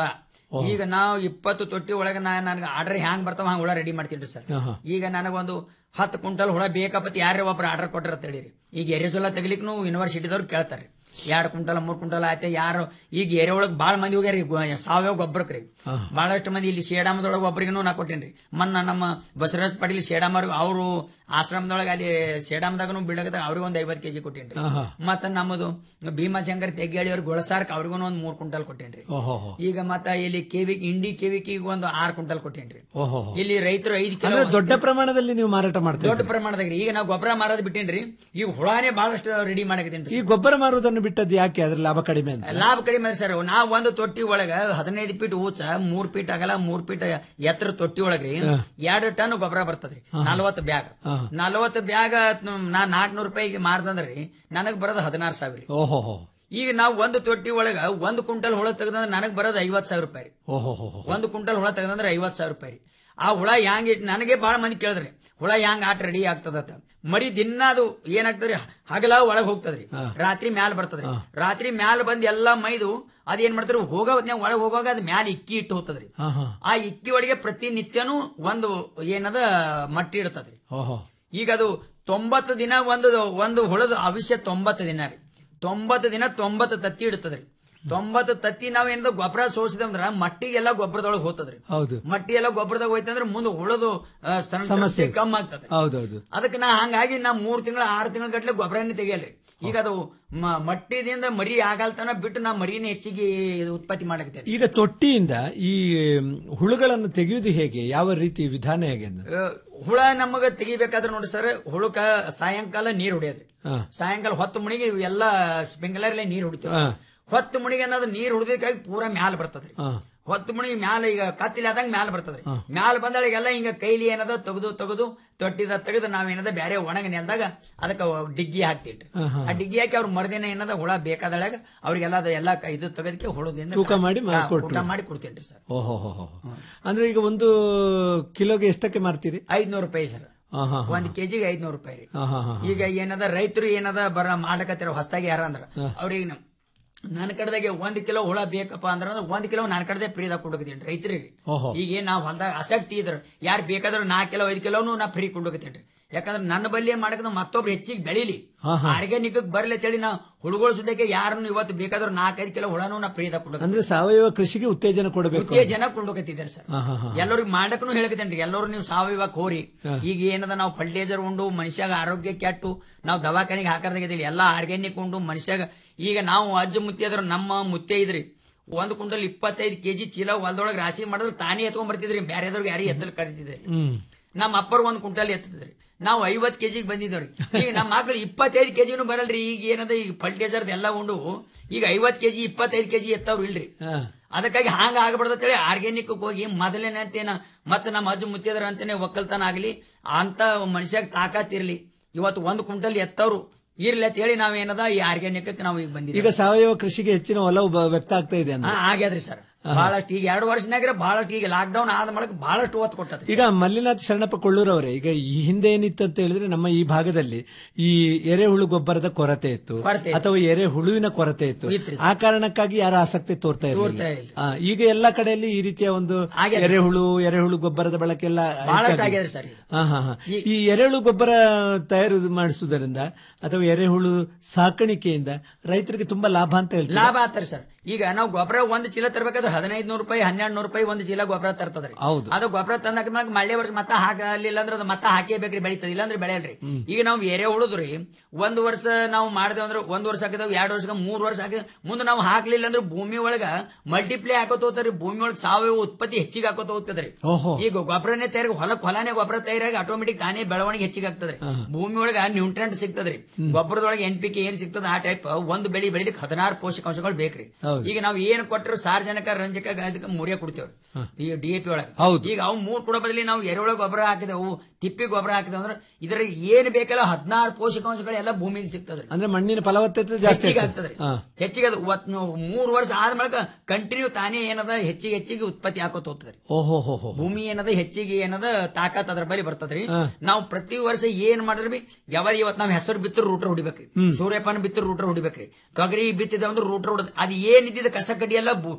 ಈಗ ನಾವು ಇಪ್ಪತ್ತು ತೊಟ್ಟಿ ಒಳಗೆ ನಾ ನನಗೆ ಆರ್ಡರ್ ಹ್ಯಾಂಗ್ ಬರ್ತಾವ ಹಂಗ ಹುಳ ರೆಡಿ ಮಾಡ್ತೀನಿ ಸರ್ ಆಹಾ. ಈಗ ನನಗೊಂದು ಹತ್ತು ಕ್ವಿಂಟಲ್ ಹುಳ ಬೇಕಪ್ಪತ್ ಯಾರೇ ಒಬ್ರು ಆರ್ಡರ್ ಕೊಟ್ಟರ ಹೇಳಿರಿ ಈಗ ಎರೆಸೊಲ್ಲ ತೆಗಿಲಿಕ್ನು ಯೂನಿವರ್ಸಿಟಿದವ್ರು ಕೇಳ್ತಾರೆ ಎರಡು ಕ್ವಿಂಟಲ್ ಮೂರ್ ಕ್ವಿಂಟಲ್ ಆಯ್ತು ಯಾರು ಈಗ ಏರಿಯಾ ಒಳಗೆ ಭಾಳ ಮಂದಿ ಹೋಗ್ಯಾರಿ ಗೊ- ಸಾವಯವ ಗೊಬ್ಬರಕ್ಕೆ ರೀ ಬಹಳಷ್ಟು ಮಂದಿ ಇಲ್ಲಿ ಸೇಡಾಮದೊಳಗೆ ಒಬ್ಬರಿಗೂ ನಾ ಕೊಟ್ಟೇನ್ರಿ ಮೊನ್ನ ನಮ್ಮ ಬಸವರಾಜ್ ಪಾಟೀಲ್ ಸೇಡಾಮರ್ ಅವರು ಆಶ್ರಮದೊಳಗೆ ಅಲ್ಲಿ ಸೇಡಾಮದಾಗನು ಬೀಳಗದ ಅವ್ರಿಗೆ ಒಂದು ಐವತ್ತು ಕೆಜಿ ಕೊಟ್ಟೇನ್ರಿ ಆಹಾ. ಮತ್ತ ನಮ್ಮದು ಭೀಮಾಶಂಕರ್ ತೆಗ್ಗಾಳಿ ಅವ್ರಿಗೆ ಗೊಳಸಾರ್ಕ್ ಅವ್ರಿಗೂ ಒಂದು ಮೂರ್ ಕ್ವಿಂಟಲ್ ಕೊಟ್ಟೇನ್ರಿ ಓಹೋ ಈಗ ಮತ್ತ ಇಲ್ಲಿ ಕೆವಿ ಇಂಡಿ ಕೆವಿಕಿ ಒಂದು ಆರ್ ಕ್ವಿಂಟಲ್ ಕೊಟ್ಟೇನ್ರಿ ಓಹೋ ಇಲ್ಲಿ ರೈತರು ಐದು ಕಿಲೋ ಅಂದ್ರೆ ದೊಡ್ಡ ಪ್ರಮಾಣದಲ್ಲಿ ನೀವು ಮಾರಾಟ ಮಾಡ್ತಾ ದೊಡ್ಡ ಇದ್ದೀರಿ. ಪ್ರಮಾಣದಾಗ ಈಗ ನಾವು ಗೊಬ್ಬರ ಮಾರೋದು ಬಿಟ್ಟೇನ್ರಿ ಈಗ ಹುಳಾನೇ ಬಹಳಷ್ಟು ರೆಡಿ ಮಾಡಕತ್ತೇನ್ರಿ ಈ ಗೊಬ್ಬರ ಮಾರುವುದನ್ನು ಬಿಟ್ಟದ್ದು ಯಾಕೆ ಅದ್ರ ಲಾಭ ಕಡಿಮೆ ಅಂತ ಲಾಭ ಕಡಿಮೆ ಅದ ಸರ್ ನಾವು ಒಂದು ತೊಟ್ಟಿ ಒಳಗ ಹದಿನೈದು ಫೀಟ್ ಊಚ ಮೂರ್ ಫೀಟ್ ಆಗಲ್ಲ ಮೂರ್ ಫೀಟ್ ಎತ್ತರ ತೊಟ್ಟಿ ಒಳಗ್ರಿ ಎರಡು ಟನ್ ಗೊಬ್ಬರ ಬರ್ತದ್ರಿ ನಲ್ವತ್ತು ಬ್ಯಾಗ್ ನಲ್ವತ್ತು ಬ್ಯಾಗ್ ನಾ ನಾಲ್ಕನೂರು ರೂಪಾಯಿಗೆ ಮಾರ್ದಂದ್ರಿ ನನಗ್ ಬರೋದು ಹದಿನಾರು ಸಾವಿರ ಓಹೋ ಈಗ ನಾವು ಒಂದು ತೊಟ್ಟಿ ಒಳಗ ಒಂದು ಕ್ವಿಂಟಲ್ ಹುಳ ತೆಗೆದಂದ್ರೆ ನನಗ್ ಬರೋದು ಐವತ್ ಸಾವಿರ ರೂಪಾಯಿ ರೀ. ಓಹೋ ಒಂದು ಕ್ವಿಂಟಲ್ ಹುಳ ತೆಗೆದಂದ್ರೆ ಐವತ್ ಸಾವಿರ ರೂಪಾಯಿ ರೀ. ಆ ಹುಳ ಹ್ಯಾಂಗ್ ಇಟ್ ನನಗೆ ಬಹಳ ಮಂದಿ ಕೇಳಿದ್ರಿ ಹುಳ ಹ್ಯಾಂಗ್ ಆಟ ರೆಡಿ ಆಗ್ತದತ್ತ ಮರಿ ದಿನ ಅದು ಏನಾಗ್ತದ್ರಿ ಹಗಲ ಒಳಗ್ ಹೋಗ್ತದ್ರಿ ರಾತ್ರಿ ಮ್ಯಾಲ ಬರ್ತದ್ರಿ ರಾತ್ರಿ ಮ್ಯಾಲ ಬಂದ್ ಎಲ್ಲಾ ಮೈದು ಅದೇನ್ ಮಾಡ್ತಾರ ಹೋಗೋ ಹೊತ್ನ್ಯಾಗ ಒಳಗ್ ಹೋಗುವಾಗ ಅದ್ ಮ್ಯಾಲ ಇಕ್ಕಿ ಇಟ್ಟು ಹೋಗ್ತದ್ರಿ ಹಾ ಹಾ ಆ ಇಕ್ಕಿ ಒಳಗೆ ಪ್ರತಿನಿತ್ಯನೂ ಒಂದು ಏನದ ಮಟ್ಟಿ ಇಡ್ತದ್ರಿ ಓಹೋ ಈಗ ಅದು ತೊಂಬತ್ತು ದಿನ ಒಂದು ಒಂದು ಹುಳದ ಆವಿಷ್ಯ ತೊಂಬತ್ತು ದಿನ ರೀ ತೊಂಬತ್ತು ದಿನ ತೊಂಬತ್ತು ತತ್ತಿ ಇಡ್ತದ್ರಿ ತೊಂಬತ್ತು ತತ್ತಿ ನಾವೇನದ ಗೊಬ್ಬರ ಸೋಸಿದಂದ್ರ ಮಟ್ಟಿಗೆಲ್ಲ ಗೊಬ್ಬರದೊಳಗೆ ಹೋಗ್ತದ್ರಿ ಹೌದು ಮಟ್ಟಿ ಎಲ್ಲ ಗೊಬ್ಬರದಾಗ ಹೋಯ್ತಂದ್ರೆ ಮುಂದೆ ಹುಳದು ಆ, ಸ್ತನ ಸಮಸ್ಯೆ. ಕಮ್ಮಿ ಆಗ್ತದೆ ಹೌದೌದು ಅದಕ್ಕೆ ನಾ ಹಂಗಾಗಿ ನಾ ಮೂರ್ ತಿಂಗಳ ಆರು ತಿಂಗಳ ಗಟ್ಲೆ ಗೊಬ್ಬರನೇ ತೆಗಿಯಲ್ರಿ ಈಗ ಅದು ಮ- ಮಟ್ಟಿದಿಂದ ಮರಿ ಆಗಲ್ತನ ಬಿಟ್ಟು ನಾ ಮರಿನ ಹೆಚ್ಚಿಗೆ ಉತ್ಪತ್ತಿ ಮಾಡಕತ್ತೇನೆ ಈಗ ತೊಟ್ಟಿಯಿಂದ ಈ ಮ್, ಹುಳುಗಳನ್ನು ತೆಗೆಯುವುದು ಹೇಗೆ ಯಾವ ರೀತಿ ವಿಧಾನ ಹೇಗೆ ಅನ್ನೋದು? ಆ, ಹುಳ ನಮಗ ತೆಗಿಬೇಕಾದ್ರೆ ನೋಡಿ ಸರ್ ಹುಳಕ ಸಾಯಂಕಾಲ ನೀರ್ ಹೊಡಿಯೋದ್ರಿ ಹಾ. ಸಾಯಂಕಾಲ ಹೊತ್ತು ಮಣಿಗೆ ಎಲ್ಲ ಸ್ಪ್ರಿಂಕ್ಲರ್ಲೆ ನೀರ್ ಹೊಡಿತೀವಿ ಹಾ. ಹೊತ್ತು ಮಣಿಗೆ ಅನ್ನೋದು ನೀರ್ ಹೊಡೆದಕ್ಕಾಗಿ ಪೂರಾ ಮ್ಯಾಲ ಬರ್ತದ್ರಿ ಹಾ. ಹೊತ್ತು ಮಣಿಗೆ ಮ್ಯಾಲ ಈಗ ಕತ್ತಿಲಿ ಆದಂಗ ಮ್ಯಾಲ ಬರ್ತದ್ರಿ ಮ್ಯಾಲ ಬಂದಳಿಗೆಲ್ಲ ಹಿಂಗ ಕೈಲಿ ಏನದ ತೆಗೆದು ತೆಗೆದು ತೊಟ್ಟಿದ ತೆಗೆದು ನಾವೇನದ ಬೇರೆ ಒಣಗ ನೆಲದಾಗ ಅದಕ್ಕೆ ಡಿಗ್ಗಿ ಹಾಕ್ತೀವಿ ಆ ಡಿಗ್ಗಿ ಹಾಕಿ ಅವ್ರ ಮರದಿನ ಏನದ ಹುಳ ಬೇಕಾದಳಾಗ ಅವ್ರಿಗೆಲ್ಲ ಅದು ಎಲ್ಲ ಕ- ಇದು ತೆಗೆದಕ್ಕೆ ಹುಳದಿಂದ ತೂಕ ಮಾಡಿ ಹಾ, ಕೊಟ್ರು. ಊಟ ಮಾಡಿ ಕೊಡ್ತೇನ್ರಿ ಸರ್ ಓಹೋ ಹೋ ಹೋ. ಅಂದ್ರೆ ಈಗ ಒಂದು ಕಿಲೋಗೆ ಎಷ್ಟಕ್ಕೆ ಮಾರ್ತೀರಿ ಐದ್ನೂರು ರೂಪಾಯಿ ಸರ್ ಹಾ ಹಾ ಹಾ. ಒಂದ್ ಕೆಜಿಗೆ ಐದ್ನೂರು ರೂಪಾಯಿ ರೀ ಹಾ ಹಾ ಹಾ ಈಗ ಏನದ ರೈತರು ಏನದ ಬರ ಮಾಡ್ಲಕತ್ತಿರ ಹೊಸದಾಗಿ ಯಾರ ಅಂದ್ರ ಅವ್ರಿಗೆ ನಮ್- ನನ್ನ ಕಡೆದಾಗೆ ಒಂದ್ ಕಿಲೋ ಹುಳ ಬೇಕಪ್ಪ ಅಂದ್ರ ಒಂದ್ ಕಿಲೋ ನನ್ನ ಕಡೆದೇ ಫ್ರೀದಾಗ ಕೊಡಕತ್ತೀನಿ ರೈತರಿಗೆ ಓಹೋ. ಈಗ ಏನ್ ನಾವ್ ಹೊಲ್ದಾಗ ಆಸಕ್ತಿ ಇದ್ರ ಯಾರು ಬೇಕಾದ್ರೂ ನಾಲ್ಕು ಕಿಲೋ ಐದು ಕಿಲೋನು ನಾ ಫ್ರೀ ಕೊಡಕತ್ತೀನಿ ಯಾಕಂದ್ರೆ ನನ್ನ ಬಲ್ಲಿ ಮಾಡಕ ಮತ್ತೊಬ್ರು ಹೆಚ್ಚಿಗೆ ಬೆಳಿಲಿ ಹಾ, ಹಾ. ಆರ್ಗ್ಯಾನಿಕ್ ಬರ್ಲಿ ಅಂತೇಳಿ ನಾ ಹುಳುಗಳು ಸುದ್ದಕ್ಕೆ ಯಾರನ್ನು ಇವತ್ತು ಬೇಕಾದ್ರೂ ನಾಲ್ಕೈದು ಕಿಲೋ ಹುಳನು ನಾ ಫ್ರೀದಾಗ ಕೊಡಕ ಅಂದ್ರೆ ಸಾವಯವ ಕೃಷಿಗೆ ಉತ್ತೇಜನ ಕೊಡಬೇಕು ಜನ ಕೊಂಡೋಗತ್ತಿದ್ದಾರೆ ಸರ್ ಹಾ, ಹಾ, ಹಾ. ಎಲ್ಲರಿಗೂ ಮಾಡಕ್ಕೂ ಹೇಳಕತ್ತೇನ್ರಿ ಎಲ್ಲರೂ ನೀವು ಸಾವಯವ ಕೋರಿ ಈಗ ಏನದ ನಾವು ಫರ್ಟಿಲೈಸರ್ ಉಂಡು ಮನುಷ್ಯಾಗ ಆರೋಗ್ಯ ಕೆಟ್ಟು ನಾವು ದವಾಖಾನೆಗೆ ಹಾಕರ್ದಾಗಿದ್ದಿಲ್ಲ ಎಲ್ಲಾ ಆರ್ಗ್ಯಾನಿಕ್ ಉಂಡು ಮನುಷ್ಯಾಗ ಈಗ ನಾವು ಅಜ್ಜ ಮುತ್ತಿ ಅದ್ರ ನಮ್ಮ ಮುತ್ತೆ ಇದ್ರಿ ಒಂದ್ ಕುಂಟಲ್ ಇಪ್ಪತ್ತೈದು ಕೆಜಿ ಚೀಲ ಹೊಲದೊಳಗೆ ರಾಶಿ ಮಾಡಿದ್ರೆ ತಾನೇ ಎತ್ಕೊಂಡ್ ಬರ್ತಿದ್ರಿ ಬೇರೆದವ್ರಿಗೆ ಯಾರು ಎತ್ತಲ್ ಕರಿತಿದ್ರಿ ಹ್ಮ್ ನಮ್ಮ ಅಪ್ಪರ್ ಒಂದ್ ಕುಂಟಲ್ ಎತ್ತಿದ್ರಿ ನಾವು ಐವತ್ ಕೆಜಿಗೆ ಬಂದಿದ್ದವ್ರಿ ಈಗ ನಮ್ಮ ಮಕ್ಳು ಇಪ್ಪತ್ತೈದು ಕೆಜಿನೂ ಬರಲ್ರಿ ಈಗ ಏನದ ಈಗ ಫರ್ಟಿಲೈಸರ್ ಎಲ್ಲ ಉಂಡು ಈಗ ಐವತ್ ಕೆಜಿ ಇಪ್ಪತ್ತೈದು ಕೆಜಿ ಎತ್ತವ್ರು ಇಲ್ರಿ ಹಾ. ಅದಕ್ಕಾಗಿ ಹಾಂಗ ಆಗ್ಬಿಡ್ತೇಳಿ ಆರ್ಗ್ಯಾನಿಕ್ ಹೋಗಿ ಮೊದಲನೇ ಅಂತೇನ ಮತ್ತೆ ನಮ್ಮ ಅಜ್ಜ ಮುತ್ತಿದ್ರ ಅಂತಾನೆ ಒಕ್ಕಲ್ತನ ಆಗ್ಲಿ ಅಂತ ಮನುಷ್ಯಾಗ ತಾಕತ್ ಇರ್ಲಿ ಇವತ್ತು ಒಂದು ಕುಂಟಲ್ ಎತ್ತವ್ರು ಇರ್ಲಿ ಅಂತ ಹೇಳಿ ನಾವೇನದ ಈ ಆರ್ಗ್ಯಾನಿಕ್ ನಾವು ಈಗ ಬಂದಿದ್ದೀವಿ ಈಗ ಸಾವಯವ ಕೃಷಿಗೆ ಹೆಚ್ಚಿನ ಒಲವು ಬ- ವ್ಯಕ್ತ ಆಗ್ತಾ ಇದೆ ಅಂದ್ರೆ ಹಾ, ಆಗ್ಯಾದ್ರಿ ಸರ್ ಬಹಳಷ್ಟು ಈಗ ಎರಡು ವರ್ಷನಾಗ್ರೆ ಬಹಳಷ್ಟು ಈಗ ಲಾಕ್ ಡೌನ್ ಆದ ಮೂಲಕ ಬಹಳಷ್ಟು ಒತ್ತು ಕೊಟ್ಟದ್ರಿ ಈಗ ಮಲ್ಲಿನಾಥ್ ಶರಣಪ್ಪ ಕೊಳ್ಳೂರವರೇ ಈಗ ಈ ಹಿಂದೆ ಏನಿತ್ತು ಅಂತ ಹೇಳಿದ್ರೆ ನಮ್ಮ ಈ ಭಾಗದಲ್ಲಿ ಈ ಎರೆಹುಳು ಗೊಬ್ಬರದ ಕೊರತೆ ಇತ್ತು ಕೊರತೆ ಇತ್ತು. ಅಥವಾ ಎರೆಹುಳುವಿನ ಕೊರತೆ ಇತ್ತು ಇತ್ರಿ ಆ ಕಾರಣಕ್ಕಾಗಿ ಯಾರು ಆಸಕ್ತಿ ತೋರ್ತಾ ತೋರ್ತಾ ಇರಲಿಲ್ಲ ಇರ್ಲಿಲ್ಲ. ಆ, ಈಗ ಎಲ್ಲಾ ಕಡೆಯಲ್ಲಿ ಈ ರೀತಿಯ ಒಂದು ಆಗ್ಯದ. ಎರೆಹುಳು ಎರೆಹುಳು ಗೊಬ್ಬರದ ಬಳಕೆ ಎಲ್ಲ ಬಹಳಷ್ಟು ಹೆಚ್ಚಾಗಿದೆ. ಆಗ್ಯದ್ರಿ ಸರ್ ಹಾ, ಹಾ, ಹಾ. ಈ ಎರೆಹುಳು ಗೊಬ್ಬರ ತಯಾರು ಮಾಡಿಸುವುದರಿಂದ ಅಥವಾ ಎರೆಹುಳು ಸಾಕಾಣಿಕೆಯಿಂದ ರೈತರಿಗೆ ತುಂಬಾ ಲಾಭ ಅಂತ ಹೇಳ್ತಾರೆ ಲಾಭ ಆತರಿ ಸರ್ ಈಗ ನಾವು ಗೊಬ್ಬರ ಒಂದ್ ಚೀಲ ತರಬೇಕಾದ್ರೆ ಹದಿನೈದು ನೂರು ರೂಪಾಯಿ ಹನ್ನೆರಡು ನೂರು ರೂಪಾಯಿ ಒಂದು ಚೀಲ ಗೊಬ್ಬರ ತರ್ತದ್ರಿ ಹೌದು. ಅದು ಗೊಬ್ಬರ ತಂದಾಗ ಮಳೆ ವರ್ಷ ಮತ್ತ ಹಾಕಲಿಲ್ಲ ಅಂದ್ರೆ ಅದು ಮತ್ತ ಹಾಕೇಬೇಕ್ರಿ ಬೆಳಿತದ ಇಲ್ಲಾಂದ್ರೆ ಬೆಳೆಯಲ್ರಿ ಈಗ ನಾವು ಎರೆ ಉಳಿದ್ರಿ ಒಂದ್ ವರ್ಷ ನಾವು ಮಾಡಿದೇವ್ ಅಂದ್ರೆ ಒಂದ್ ವರ್ಷ ಹಾಕಿದೇವ್ ಎರಡು ವರ್ಷ ಮೂರ್ ವರ್ಷ ಹಾಕಿದ ಮುಂದೆ ನಾವು ಹಾಕ್ಲಿಲ್ಲ ಅಂದ್ರೆ ಭೂಮಿ ಒಳಗ ಮಲ್ಟಿಪ್ಲೈ ಹಾಕೋತ ಹೋಗ್ತಾರ್ರಿ ಭೂಮಿ ಒಳಗ ಸಾವಯವ ಉತ್ಪತ್ತಿ ಹೆಚ್ಚಿಗೆ ಹಾಕೋತ ಹೋಗ್ತದ್ರಿ ಓಹೋ. ಈಗ ಗೊಬ್ಬರನೇ ತಯಾರಿ ಹೊಲಕ್ ಹೊಲನೇ ಗೊಬ್ಬರ ತಯಾರಾಗಿ ಆಟೋಮೆಟಿಕ್ ತಾನೇ ಬೆಳವಣಿಗೆ ಹೆಚ್ಚಿಗೆ ಆಗ್ತದ್ರಿ ಭೂಮಿ ಒಳಗ ನ್ಯೂಟ್ರೆಂಟ್ ಸಿಗ್ತದ್ರಿ ಗೊಬ್ಬರದೊಳಗೆ ಎನ್ ಪಿ ಕೆ ಏನ್ ಸಿಗ್ತದ ಆ ಟೈಪ್ ಒಂದು ಬೆಳಿ ಬೆಳಿಲಿಕ್ಕೆ ಹದಿನಾರು ಪೋಷಕಾಂಶಗಳು ಬೇಕ್ರಿ ಹೌದು. ಈಗ ನಾವು ಏನ್ ಕೊಟ್ಟರು ಸಾರ್ವಜನಿಕ ರಂಜಕ ಅದಕ್ಕೆ ಮುರಿಯ ಕೊಡ್ತೇವ್ರಿ ಈ ಡಿ ಎ ಪಿ ಒಳಗೆ ಹೌದು. ಈಗ ಅವು ಮೂರ್ ಕೊಡೋ ಬದಲಿ ನಾವು ಎರೆಹುಳ ಗೊಬ್ಬರ ಹಾಕಿದೆವು ತಿಪ್ಪಿ ಗೊಬ್ಬರ ಹಾಕಿದೆವು ಅಂದ್ರೆ ಇದ್ರಾಗ ಏನ್ ಬೇಕಲ್ಲ ಹದಿನಾರು ಪೋಷಕಾಂಶಗಳು ಎಲ್ಲ ಭೂಮಿಗೆ ಸಿಗ್ತದ್ರಿ ಅಂದ್ರೆ ಮಣ್ಣಿನ ಫಲವತ್ತತೆ ಜಾಸ್ತಿ ಹೆಚ್ಚಿಗೆ ಆಗ್ತದೆ. ಆಗ್ತದ್ರಿ ಹಾ. ಹೆಚ್ಚಿಗೆ ಅದು ಒತ್- ಮೂರ್ ವರ್ಷ ಆದ ಬಳಿಕ ಕಂಟಿನ್ಯೂ ತಾನೇ ಏನದ ಹೆಚ್ಚಿಗೆ ಹೆಚ್ಚಿಗೆ ಉತ್ಪತ್ತಿ ಹಾಕೋತ ಹೋಗ್ತದ್ರಿ ಓಹೋ ಹೋ ಹೋ ಭೂಮಿ ಏನದ ಹೆಚ್ಚಿಗೆ ಏನದ ತಾಕತ್ ಅದ್ರ ಬಳಿ ಬರ್ತದ್ರಿ ಹಾ. ನಾವು ಪ್ರತಿ ವರ್ಷ ಏನ್ ಮಾಡಿದ್ರಿ ಬಿ ಯಾವಾಗ ಇವತ್ ನಾವ್ ಹೆಸರು ಬಿತ್ತರು ರೂಟರ್ ಹೊಡಿಬೇಕ್ರಿ ಸೂರ್ಯಪಾನ ಬಿತ್ತರು ರೂಟರ್ ಹೊಡಿಬೇಕ್ರಿ ತೊಗರಿ ಬಿತ್ತಿದ ಅಂದ್ರೆ ರೂಟರ್ ಹೊಡದ್ ಅದು ಏನ್ ಇದ್ದಿದ ಕಸ ಕಡ್ಡಿ ಎಲ್ಲ ಭೂ- ಭೂಮಿ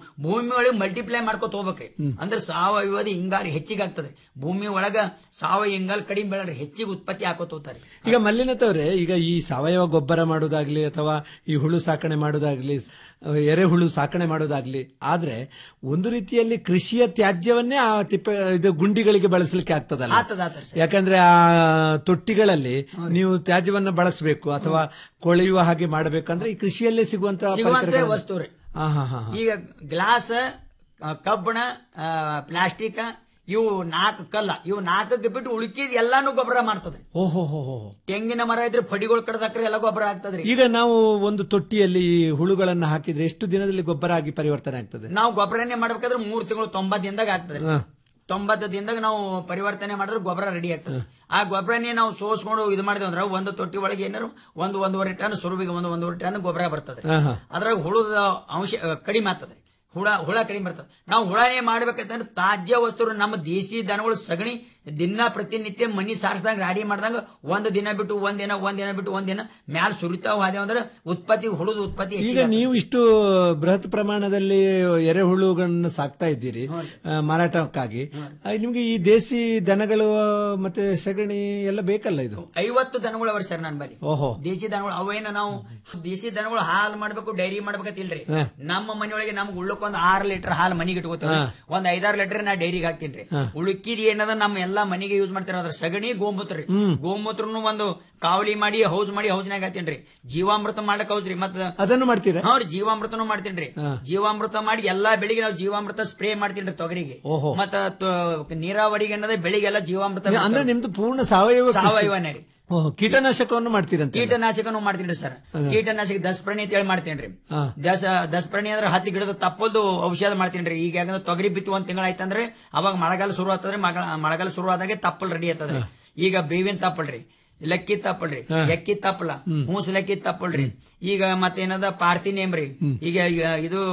ಭೂಮಿ ಒಳಗೆ ಮಲ್ಟಿಪ್ಲೈ ಮಾಡ್ಕೊತ ಹೋಗ್ಬೇಕ್ರಿ ಅಂದ್ರೆ ಸಾವಯವದ ಹಿಂಗಾರಿ ಹೆಚ್ಚಿಗೆ ಆಗ್ತದೆ ಭೂಮಿ ಒಳಗ ಸಾವಯವ ಹಿಂಗಾಲ್ ಕಡಿಮೆ ಬೆಳ್ರಿ ಹೆಚ್ಚಿಗೆ ಉತ್ಪತ್ತಿ ಹಾಕೋತ ಹೋಗ್ತಾರೆ ಈಗ ಮಲ್ಲಿನತವ್ರೆ ಈಗ ಈ ಸಾವಯವ ಗೊಬ್ಬರ ಮಾಡೋದಾಗ್ಲಿ ಅಥವಾ ಈ ಹುಳು ಸಾಕಣೆ ಮಾಡೋದಾಗ್ಲಿ ಅಹ್, ಎರೆಹುಳು ಸಾಕಣೆ ಮಾಡೋದಾಗ್ಲಿ ಆದ್ರೆ ಒಂದು ರೀತಿಯಲ್ಲಿ ಕೃಷಿಯ ತ್ಯಾಜ್ಯವನ್ನೇ ಆ ತಿಪ್ಪೆ ಇದು ಗುಂಡಿಗಳಿಗೆ ಬಳಸಲಿಕ್ಕೆ ಆಗ್ತದಲ್ಲ ಆಗ್ತದ ಆಗ್ತದೆ ಸರ್ ಯಾಕಂದ್ರೆ ಆ ತೊಟ್ಟಿಗಳಲ್ಲಿ ನೀವು ತ್ಯಾಜ್ಯವನ್ನ ಬಳಸಬೇಕು ಅಥವಾ ಕೊಳೆಯುವ ಹಾಗೆ ಮಾಡಬೇಕಂದ್ರೆ ಈ ಕೃಷಿಯಲ್ಲೇ ಸಿಗುವಂತ ಸಿಗುವಂತ ವಸ್ತು ರೀ ಹಾ ಹಾ ಹಾ ಈಗ ಗ್ಲಾಸ್ ಆ, ಕಬ್ಬಣ ಆ, ಪ್ಲಾಸ್ಟಿಕ್ ಇವು ನಾಲ್ಕು ಕಲ್ಲ ಇವು ನಾಲ್ಕಕ್ಕೆ ಬಿಟ್ಟು ಉಳುಕಿದ್ ಎಲ್ಲಾನು ಗೊಬ್ಬರ ಮಾಡ್ತದ್ರಿ ಓಹೋ ಹೋ ಹೋ ತೆಂಗಿನ ಮರ ಇದ್ರೆ ಪಡಿಗಳು ಕಡ್ದಾಕ್ರೆ ಎಲ್ಲ ಗೊಬ್ಬರ ಆಗ್ತದ್ರಿ ಈಗ ನಾವು ಒಂದು ತೊಟ್ಟಿಯಲ್ಲಿ ಈ ಹುಳುಗಳನ್ನ ಹಾಕಿದ್ರೆ ಎಷ್ಟು ದಿನದಲ್ಲಿ ಗೊಬ್ಬರ ಆಗಿ ಪರಿವರ್ತನೆ ಆಗ್ತದೆ ನಾವು ಗೊಬ್ಬರನೇ ಮಾಡ್ಬೇಕಾದ್ರೆ ಮೂರ್ ತಿಂಗಳು ತೊಂಬತ್ ದಿನದಾಗ ಆಗ್ತದ್ರಿ ಹಾ. ತೊಂಬತ್ತು ದಿನದಾಗ ನಾವು ಪರಿವರ್ತನೆ ಮಾಡಿದ್ರೆ ಗೊಬ್ಬರ ರೆಡಿ ಆಗ್ತದೆ ಆ ಗೊಬ್ಬರನೇ ನಾವು ಸೋಸ್ಕೊಂಡು ಇದು ಮಾಡಿದ್ವಿ ಅಂದ್ರೆ ಒಂದು ತೊಟ್ಟಿ ಒಳಗೆ ಏನಾರು ಒಂದು ಒಂದೂವರೆ ಟನ್ ಸುರುವಿಗೆ ಒಂದು ಒಂದೂವರೆ ಟನ್ ಗೊಬ್ಬರ ಬರ್ತದೆ ಹಾ, ಹಾ. ಅದ್ರಾಗ ಹುಳದ ಅಂಶ ಅ, ಕಡಿಮೆ ಆಗ್ತದೆ ಹುಳ ಹುಳ ಕಡಿಮೆ ಬರ್ತದೆ ನಾವು ಹುಳನೇ ಮಾಡ್ಬೇಕಂತಂದ್ರೆ ತಾಜ್ಯ ವಸ್ತು ನಮ್ಮ ದೇಸಿ ದನಗಳು ಸಗಣಿ ದಿನ ಪ್ರತಿನಿತ್ಯ ಮನಿ ಸಾರಿಸಿದಾಗ ರಾಡಿ ಮಾಡಿದಾಗ ಒಂದ್ ದಿನ ಬಿಟ್ಟು ಒಂದ್ ದಿನ ಒಂದ್ ದಿನ ಬಿಟ್ಟು ಒಂದ್ ದಿನ ಮ್ಯಾಲ ಸುರಿತಾವ್ ಹಾದೇವ್ ಅಂದ್ರೆ ಉತ್ಪತ್ತಿ ಹುಳದ ಉತ್ಪತ್ತಿ ಈಗ ಹೆಚ್ಚಿಗೆ ನೀವು ಇಷ್ಟು ಬೃಹತ್ ಪ್ರಮಾಣದಲ್ಲಿ ಎರೆಹುಳುಗಳನ್ನು ಸಾಕ್ತಾ ಇದ್ದೀರಿ ಆ, ಮಾರಾಟಕ್ಕಾಗಿ ಆ, ನಿಮ್ಗೆ ಈ ದೇಸಿ ದನಗಳು ಮತ್ತೆ ಸಗಣಿ ಎಲ್ಲ ಬೇಕಲ್ಲ ಇದು ಐವತ್ತು ದನಗಳು ಅವ ಸರ್ ನನ್ ಬಳಿ ಓಹೋ ದೇಸಿ ದನಗಳು ಅವೇನ ನಾವು ದೇಸಿ ದನಗಳು ಹಾಲು ಮಾಡ್ಬೇಕು ಡೈರಿ ಮಾಡ್ಬೇಕಂತಿಲ್ರಿ ಹಾ. ನಮ್ಮ ಮನೆಯೊಳಗೆ ನಮ್ಗೆ ಉಳ್ಳಕ್ ಒಂದ್ ಆರ್ ಲೀಟರ್ ಹಾಲು ಮನಿಗೆ ಇಟ್ಕೋತೇವೆ ಹಾ. ಒಂದ್ ಐದಾರು ಲೀಟರ್ ನಾ ಡೈರಿಗೆ ಹಾಕ್ತೀನಿ ಹಾ. ಉಳುಕಿದ್ ಏನದ ನಮ್ಮ ಎಲ್ಲಾ ಮನೆಗೆ ಯೂಸ್ ಮಾಡ್ತಾರ ಅದ್ರ ಸಗಣಿ ಗೋಮೂತ್ರ ರೀ ಗೋಮೂತ್ರನು ಒಂದು ಕಾವಲಿ ಮಾಡಿ ಹೌಸ್ ಮಾಡಿ ಹೌಸ್ನಾಗ ಹಾಕ್ತೀನಿ ಜೀವಾಮೃತ ಮಾಡಕ್ ಹೌಸ್ರಿ ಮತ್ತ ಅದನ್ನು ಮಾಡ್ತೀರಾ ಹಾ ರೀ ಜೀವಾಮೃತನು ಮಾಡ್ತೀನಿ ಜೀವಾಮೃತ ಮಾಡಿ ಎಲ್ಲಾ ಬೆಳಿಗ್ಗೆ ನಾವು ಜೀವಾಮೃತ ಸ್ಪ್ರೇ ಮಾಡ್ತೀನಿ ತೊಗರಿಗೆ ಓಹೋ. ಮತ್ತ ತ- ನೀರಾವರಿಗೆ ಅನ್ನೋದೇ ಬೆಳಿಗ್ಗೆಲ್ಲ ಜೀವಾಮೃತ ಅಂದ್ರೆ ಮಾಡ್ತಾರೆ. ನಿಮ್ದು ಪೂರ್ಣ ಸಾವಯವ ಕೃಷಿ. ಸಾವಯವನೇ ರೀ ಓಹೋ, ಕೀಟನಾಶಕವನ್ನು ಮಾಡ್ತೀರಂತ ಕೀಟನಾಶಕನು ಮಾಡ್ತೀನಿ ಸರ್ ಕೀಟನಾಶಕ ದಸಪ್ರಣಿ ಅಂತ ಹೇಳಿ ಮಾಡ್ತೇನ್ರಿ ಹಾ. ದಸ ದಸಪ್ರಣಿ ಅಂದ್ರೆ ಹತ್ತಿ ಗಿಡದ ತಪ್ಪಲ್ದು ಔಷಧ ಮಾಡ್ತೀನಿ ಈಗ ಯಾಕಂದ್ರೆ ತೊಗರಿ ಬಿತ್ತು ಒಂದ್ ತಿಂಗಳ ಆಯ್ತಂದ್ರೆ ಅವಾಗ ಮಳೆಗಾಲ ಶುರು ಆಗ್ತದ್ರಿ ಮಗ- ಮಳೆಗಾಲ ಶುರು ಆದಾಗೆ ತಪ್ಪಲ್ ರೆಡಿ ಆಗ್ತದ್ರಿ ಈಗ ಬೇವಿನ ತಪ್ಪಲ್ರಿ ಲಕ್ಕಿ ತಪ್ಪಲ್ರಿ ಎಕ್ಕಿ ತಪ್ಪಲ ಹೂಸ್ ಲಕ್ಕಿ ತಪ್ಪಲ್ರಿ ಈಗ ಮತ್ತೇನದ ಪಾರ್ತಿ ನೇಮ್ರಿ ಈಗ ಈಗ ಇದು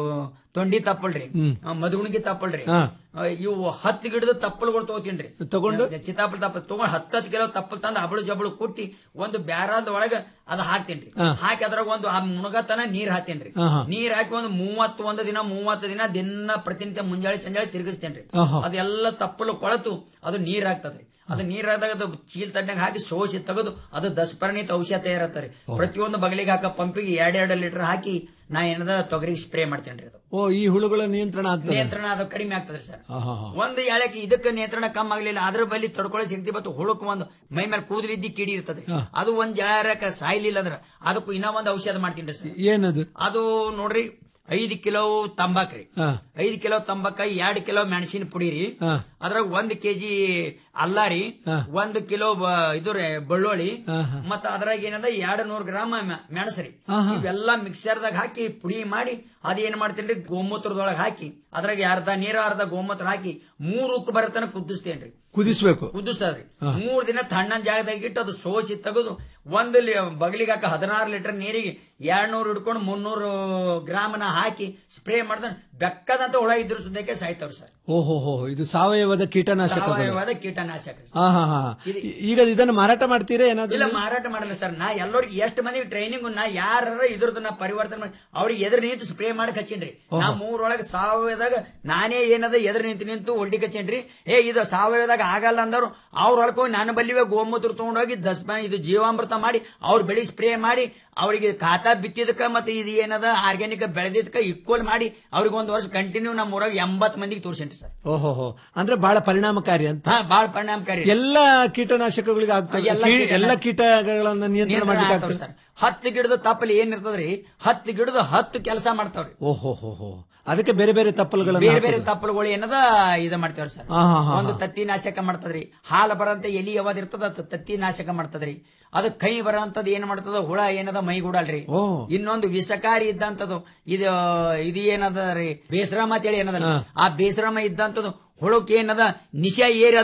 ತೊಂಡಿ ತಪ್ಪಲ್ರಿ ಮಧುಗುಣಿಗೆ ತಪ್ಪಲ್ರಿ ಹಾ. ಆ, ಇವು ಹತ್ತು ಗಿಡದ ತಪ್ಪಲ್ಗಳು ತಗೋತೀನ್ರಿ ತಗೊಂಡು? ಚಿತ್ತಾಪಲ್ ತಪ್ಪಲ್ ತಗೊಂಡ್ ಹತ್ತತ್ತು ಕಿಲೋ ತಪ್ಪಲ್ ತಂದು ಅಬಳು ಜಬಳು ಕುಟ್ಟಿ ಒಂದು ಬ್ಯಾರಾದ ಒಳಗ ಅದ ಹಾಕ್ತೇನ್ರಿ ಹಾ. ಹಾಕಿ ಅದ್ರಾಗ ಒಂದು ಆ ಮುಣಗತನ ನೀರ್ ಹಾಕ್ತೇನ್ರಿ ಹಾ, ಹಾ. ನೀರ್ ಹಾಕಿ ಒಂದು ಮೂವತ್ತು ಒಂದು ದಿನ ಮೂವತ್ತು ದಿನ ದಿನ ಪ್ರತಿನಿತ್ಯ ಮುಂಜಾಳೆ ಸಂಜಾಳೆ ತಿರುಗಿಸ್ತೇನ್ರಿ ಆಹಾ. ಅದೆಲ್ಲ ತಪ್ಪಲು ಕೊಳತು ಅದು ನೀರ್ ಹಾಕ್ತದ್ರಿ ಅದು ನೀರ್ ಹಾಕಿದಾಗ ಅದು ಚೀಲ್ ತಡ್ನಾಗ ಹಾಕಿ ಸೋಸಿ ತೆಗೆದು ಅದು ದಸಪರ್ಣಿತ ಔಷಧ ತಯಾರತ್ತಾರೆ ಪ್ರತಿಯೊಂದು ಬಗಲಿಗೆ ಹಾಕ ಪಂಪಿಗೆ ಎರಡ್ ಎರಡು ಲೀಟರ್ ಹಾಕಿ ನಾ ಏನದ ತೊಗರಿಗೆ ಸ್ಪ್ರೇ ಮಾಡ್ತೇನ್ರಿ ಅದು ಓ ಈ ಹುಳುಗಳ ನಿಯಂತ್ರಣ ಆಗ್ತದೆ ನಿಯಂತ್ರಣ ಅದು ಕಡಿಮೆ ಆಗ್ತದ್ರಿ ಸರ್ ಆಹಾ, ಹಾ. ಒಂದು ಎಳಕ್ಕೆ ಇದಕ್ಕೆ ನಿಯಂತ್ರಣ ಕಮ್ಮಿ ಆಗ್ಲಿಲ್ಲ ಅದ್ರ ಬಲ್ಲಿ ತಡ್ಕೊಳ್ಳೋ ಶಕ್ತಿ ಬತ್ತು ಹುಳುಕ್ ಒಂದು ಮೈ ಮೇಲೆ ಕೂದಲಿದ್ದಿ ಕಿಡಿ ಇರ್ತದೆ ಅದು ಒಂದ್ ಜಳರಕ ಸಾಯ್ಲಿಲ್ಲ ಅಂದ್ರ ಅದಕ್ಕೂ ಇನ್ನೂ ಒಂದು ಔಷಧ ಮಾಡ್ತೀನಿ ಸರ್ ಏನದು ಅದು ನೋಡ್ರಿ ಐದು ಕಿಲೋ ತಂಬಾಕ್ರಿ ಹಾ. ಐದು ಕಿಲೋ ತಂಬಾಕ ಎರಡ್ ಕಿಲೋ ಮೆಣಸಿನ ಪುಡಿ ರೀ ಹಾ. ಅದ್ರಾಗ ಒಂದ್ ಕೆಜಿ ಅಲ್ಲ ರೀ ಹಾ. ಒಂದ್ ಕಿಲೋ ಬ- ಇದು ರೀ ಬೆಳ್ಳುಳ್ಳಿ ಹಾ, ಹಾ. ಮತ್ತ ಅದ್ರಾಗ ಏನದ ಎರಡ್ ನೂರ್ ಗ್ರಾಮ್ ಮೆಣಸರಿ ಹಾ, ಹಾ. ಇವೆಲ್ಲ ಮಿಕ್ಸರ್ದಾಗ ಹಾಕಿ ಪುಡಿ ಮಾಡಿ ಅದೇನ್ ಮಾಡ್ತೇನ್ರಿ ಗೋಮೂತ್ರದೊಳಗ ಹಾಕಿ ಅದ್ರಾಗ ಅರ್ಧ ನೀರ ಅರ್ಧ ಗೋಮೂತ್ರ ಹಾಕಿ ಮೂರು ಉಕ್ಕು ಬರತನ ಕುದಿಸ್ತೇನ್ರಿ ಕುದಿಸ್ಬೇಕು ಕುದಿಸ್ತದ್ರಿ ಹಾ. ಮೂರ್ ದಿನ ತಣ್ಣನ್ ಜಾಗದಾಗ ಇಟ್ಟು ಅದು ಸೋಸಿ ತೆಗೆದು ಒಂದು ಲಿ- ಬಗಲಿಗೆ ಹಾಕ ಹದಿನಾರು ಲೀಟರ್ ನೀರಿಗೆ ಎರಡ್ನೂರು ಹಿಡ್ಕೊಂಡು ಮುನ್ನೂರು ಗ್ರಾಮನ ಹಾಕಿ ಸ್ಪ್ರೇ ಮಾಡಿದ್ರೆ ಬೆಕ್ಕದಂತ ಹುಳ ಇದ್ರು ಸುದ್ದಕ್ಕೆ ಸಾಯ್ತಾವ್ರಿ ಸರ್ ಓಹೋ ಹೋ ಇದು ಸಾವಯವದ ಕೀಟನಾಶಕಗಳು ಸಾವಯವದ ಕೀಟನಾಶಕ ಹಾ ಹಾ ಹಾ ಈಗ ಇದನ್ನು ಮಾರಾಟ ಮಾಡ್ತೀರಾ ಏನಾದ್ರು ಇಲ್ಲ ಮಾರಾಟ ಮಾಡಲ್ಲ ಸರ್ ನಾ ಎಲ್ಲರಿಗೂ ಎಷ್ಟು ಮಂದಿ ಟ್ರೈನಿಂಗ್ ನಾ ಯಾರ ಇದ್ರದ್ದು ನಾ ಪರಿವರ್ತನೆ ಮಾಡಿ ಅವ್ರಿಗೆ ಎದುರು ನಿಂತು ಸ್ಪ್ರೇ ಮಾಡಕ್ ಹಚ್ಚೇನ್ರಿ ನಾ ಮೂರೊಳಗೆ ಸಾವಯವದಾಗ ನಾನೇ ಏನದ ಎದುರು ನಿಂತು ನಿಂತು ಒಡ್ಡಿ ಹಚ್ಚೇನ್ರಿ ಏ ಇದು ಸಾವಯವದಾಗ ಆಗಲ್ಲ ಅಂದವ್ರು ಅವ್ರ ಹೊಳ್ಕೊಂಡು ನಾನು ಬಲ್ಲಿವೆ ಗೋಮೂತ್ರ ತಗೊಂಡೋಗಿ ದಸ್ ಇದು ಜೀವಾಮೃತ ಮಾಡಿ ಅವ್ರ ಬೆಳಿ ಸ್ಪ್ರೇ ಮಾಡಿ ಅವರಿಗೆ ಖಾತಾ ಬಿತ್ತಿದಕ್ಕ ಮತ್ತೆ ಇದು ಏನದ ಆರ್ಗ್ಯಾನಿಕ್ ಬೆಳೆದಿದ್ಕ ಈಕ್ವಲ್ ಮಾಡಿ ಅವ್ರಿಗೆ ಒಂದ್ ವರ್ಷ ಕಂಟಿನ್ಯೂ ನಮ್ಮ ಊರಾಗ ಎಂಬತ್ ಮಂದಿಗೆ ತೋರ್ಸೇನ್ರಿ ಸರ್ ಓಹೋ ಹೋ ಅಂದ್ರೆ ಬಹಳ ಪರಿಣಾಮಕಾರಿ ಅಂತ ಹಾ ಬಾಳ ಪರಿಣಾಮಕಾರಿ ಎಲ್ಲ ಕೀಟನಾಶಕಗಳಿಗೆ ಆಗ್ತದೆ ಎಲ್ಲ ಕೀ- ಕೀಟನಾಶಕ- ಎಲ್ಲ ಕೀಟಗಳನ್ನ ನಿಯಂತ್ರಣ ನಿಯಂತ್ರಣ ಮಾಡ್ಲಿಕ್ಕೆ ಆಗ್ತಾವ್ರಿ ಆಗ್ತದೆ ಸರ್ ಹತ್ತು ಗಿಡದ ತಪ್ಪಲಿ ಏನ್ ಇರ್ತದ್ರಿ ಹತ್ತು ಗಿಡದ ಹತ್ತು ಕೆಲಸ ಮಾಡ್ತಾವ್ರಿ ಓಹೋ ಹೋ ಹೋ ಅದಕ್ಕೆ ಬೇರೆ ಬೇರೆ ತಪ್ಪಲುಗಳನ್ನ ಬೇರೆ ಬೇರೆ ಹಾಕೋದು. ತಪ್ಪಲುಗಳು ಏನದ ಇದ ಮಾಡ್ತೇವ್ರಿ ಸರ್ ಹಾ, ಹಾ, ಹಾ, ಒಂದು ಹಾ. ತತ್ತಿ ನಾಶಕ ಮಾಡ್ತದ್ರಿ ಹಾಲು ಬರಂತ ಎಲಿ ಯಾವ್ದು ಇರ್ತದ ಅದ್ ತತ್ತಿ ನಾಶಕ ಮಾಡ್ತದ್ರಿ ಅದು ಕೈ ಬರಂತದ್ ಏನ್ ಮಾಡ್ತದ ಹುಳ ಏನದ ಮೈಗೂಡಲ್ರಿ ಓ. ಇನ್ನೊಂದು ವಿಷಕಾರಿ ಇದ್ದಂತದ್ದು ಇದು ಇದು ಏನದ ರೀ ಬೇಸರಾಮ ಅಂತೇಳಿ ಏನದ ಆ ಬೇಸರಾಮ ಇದ್ದಂತದ್ದು ಹುಳಕ್ಕೆ ಏನದ ನಿಶ ಏರಿ ಅದು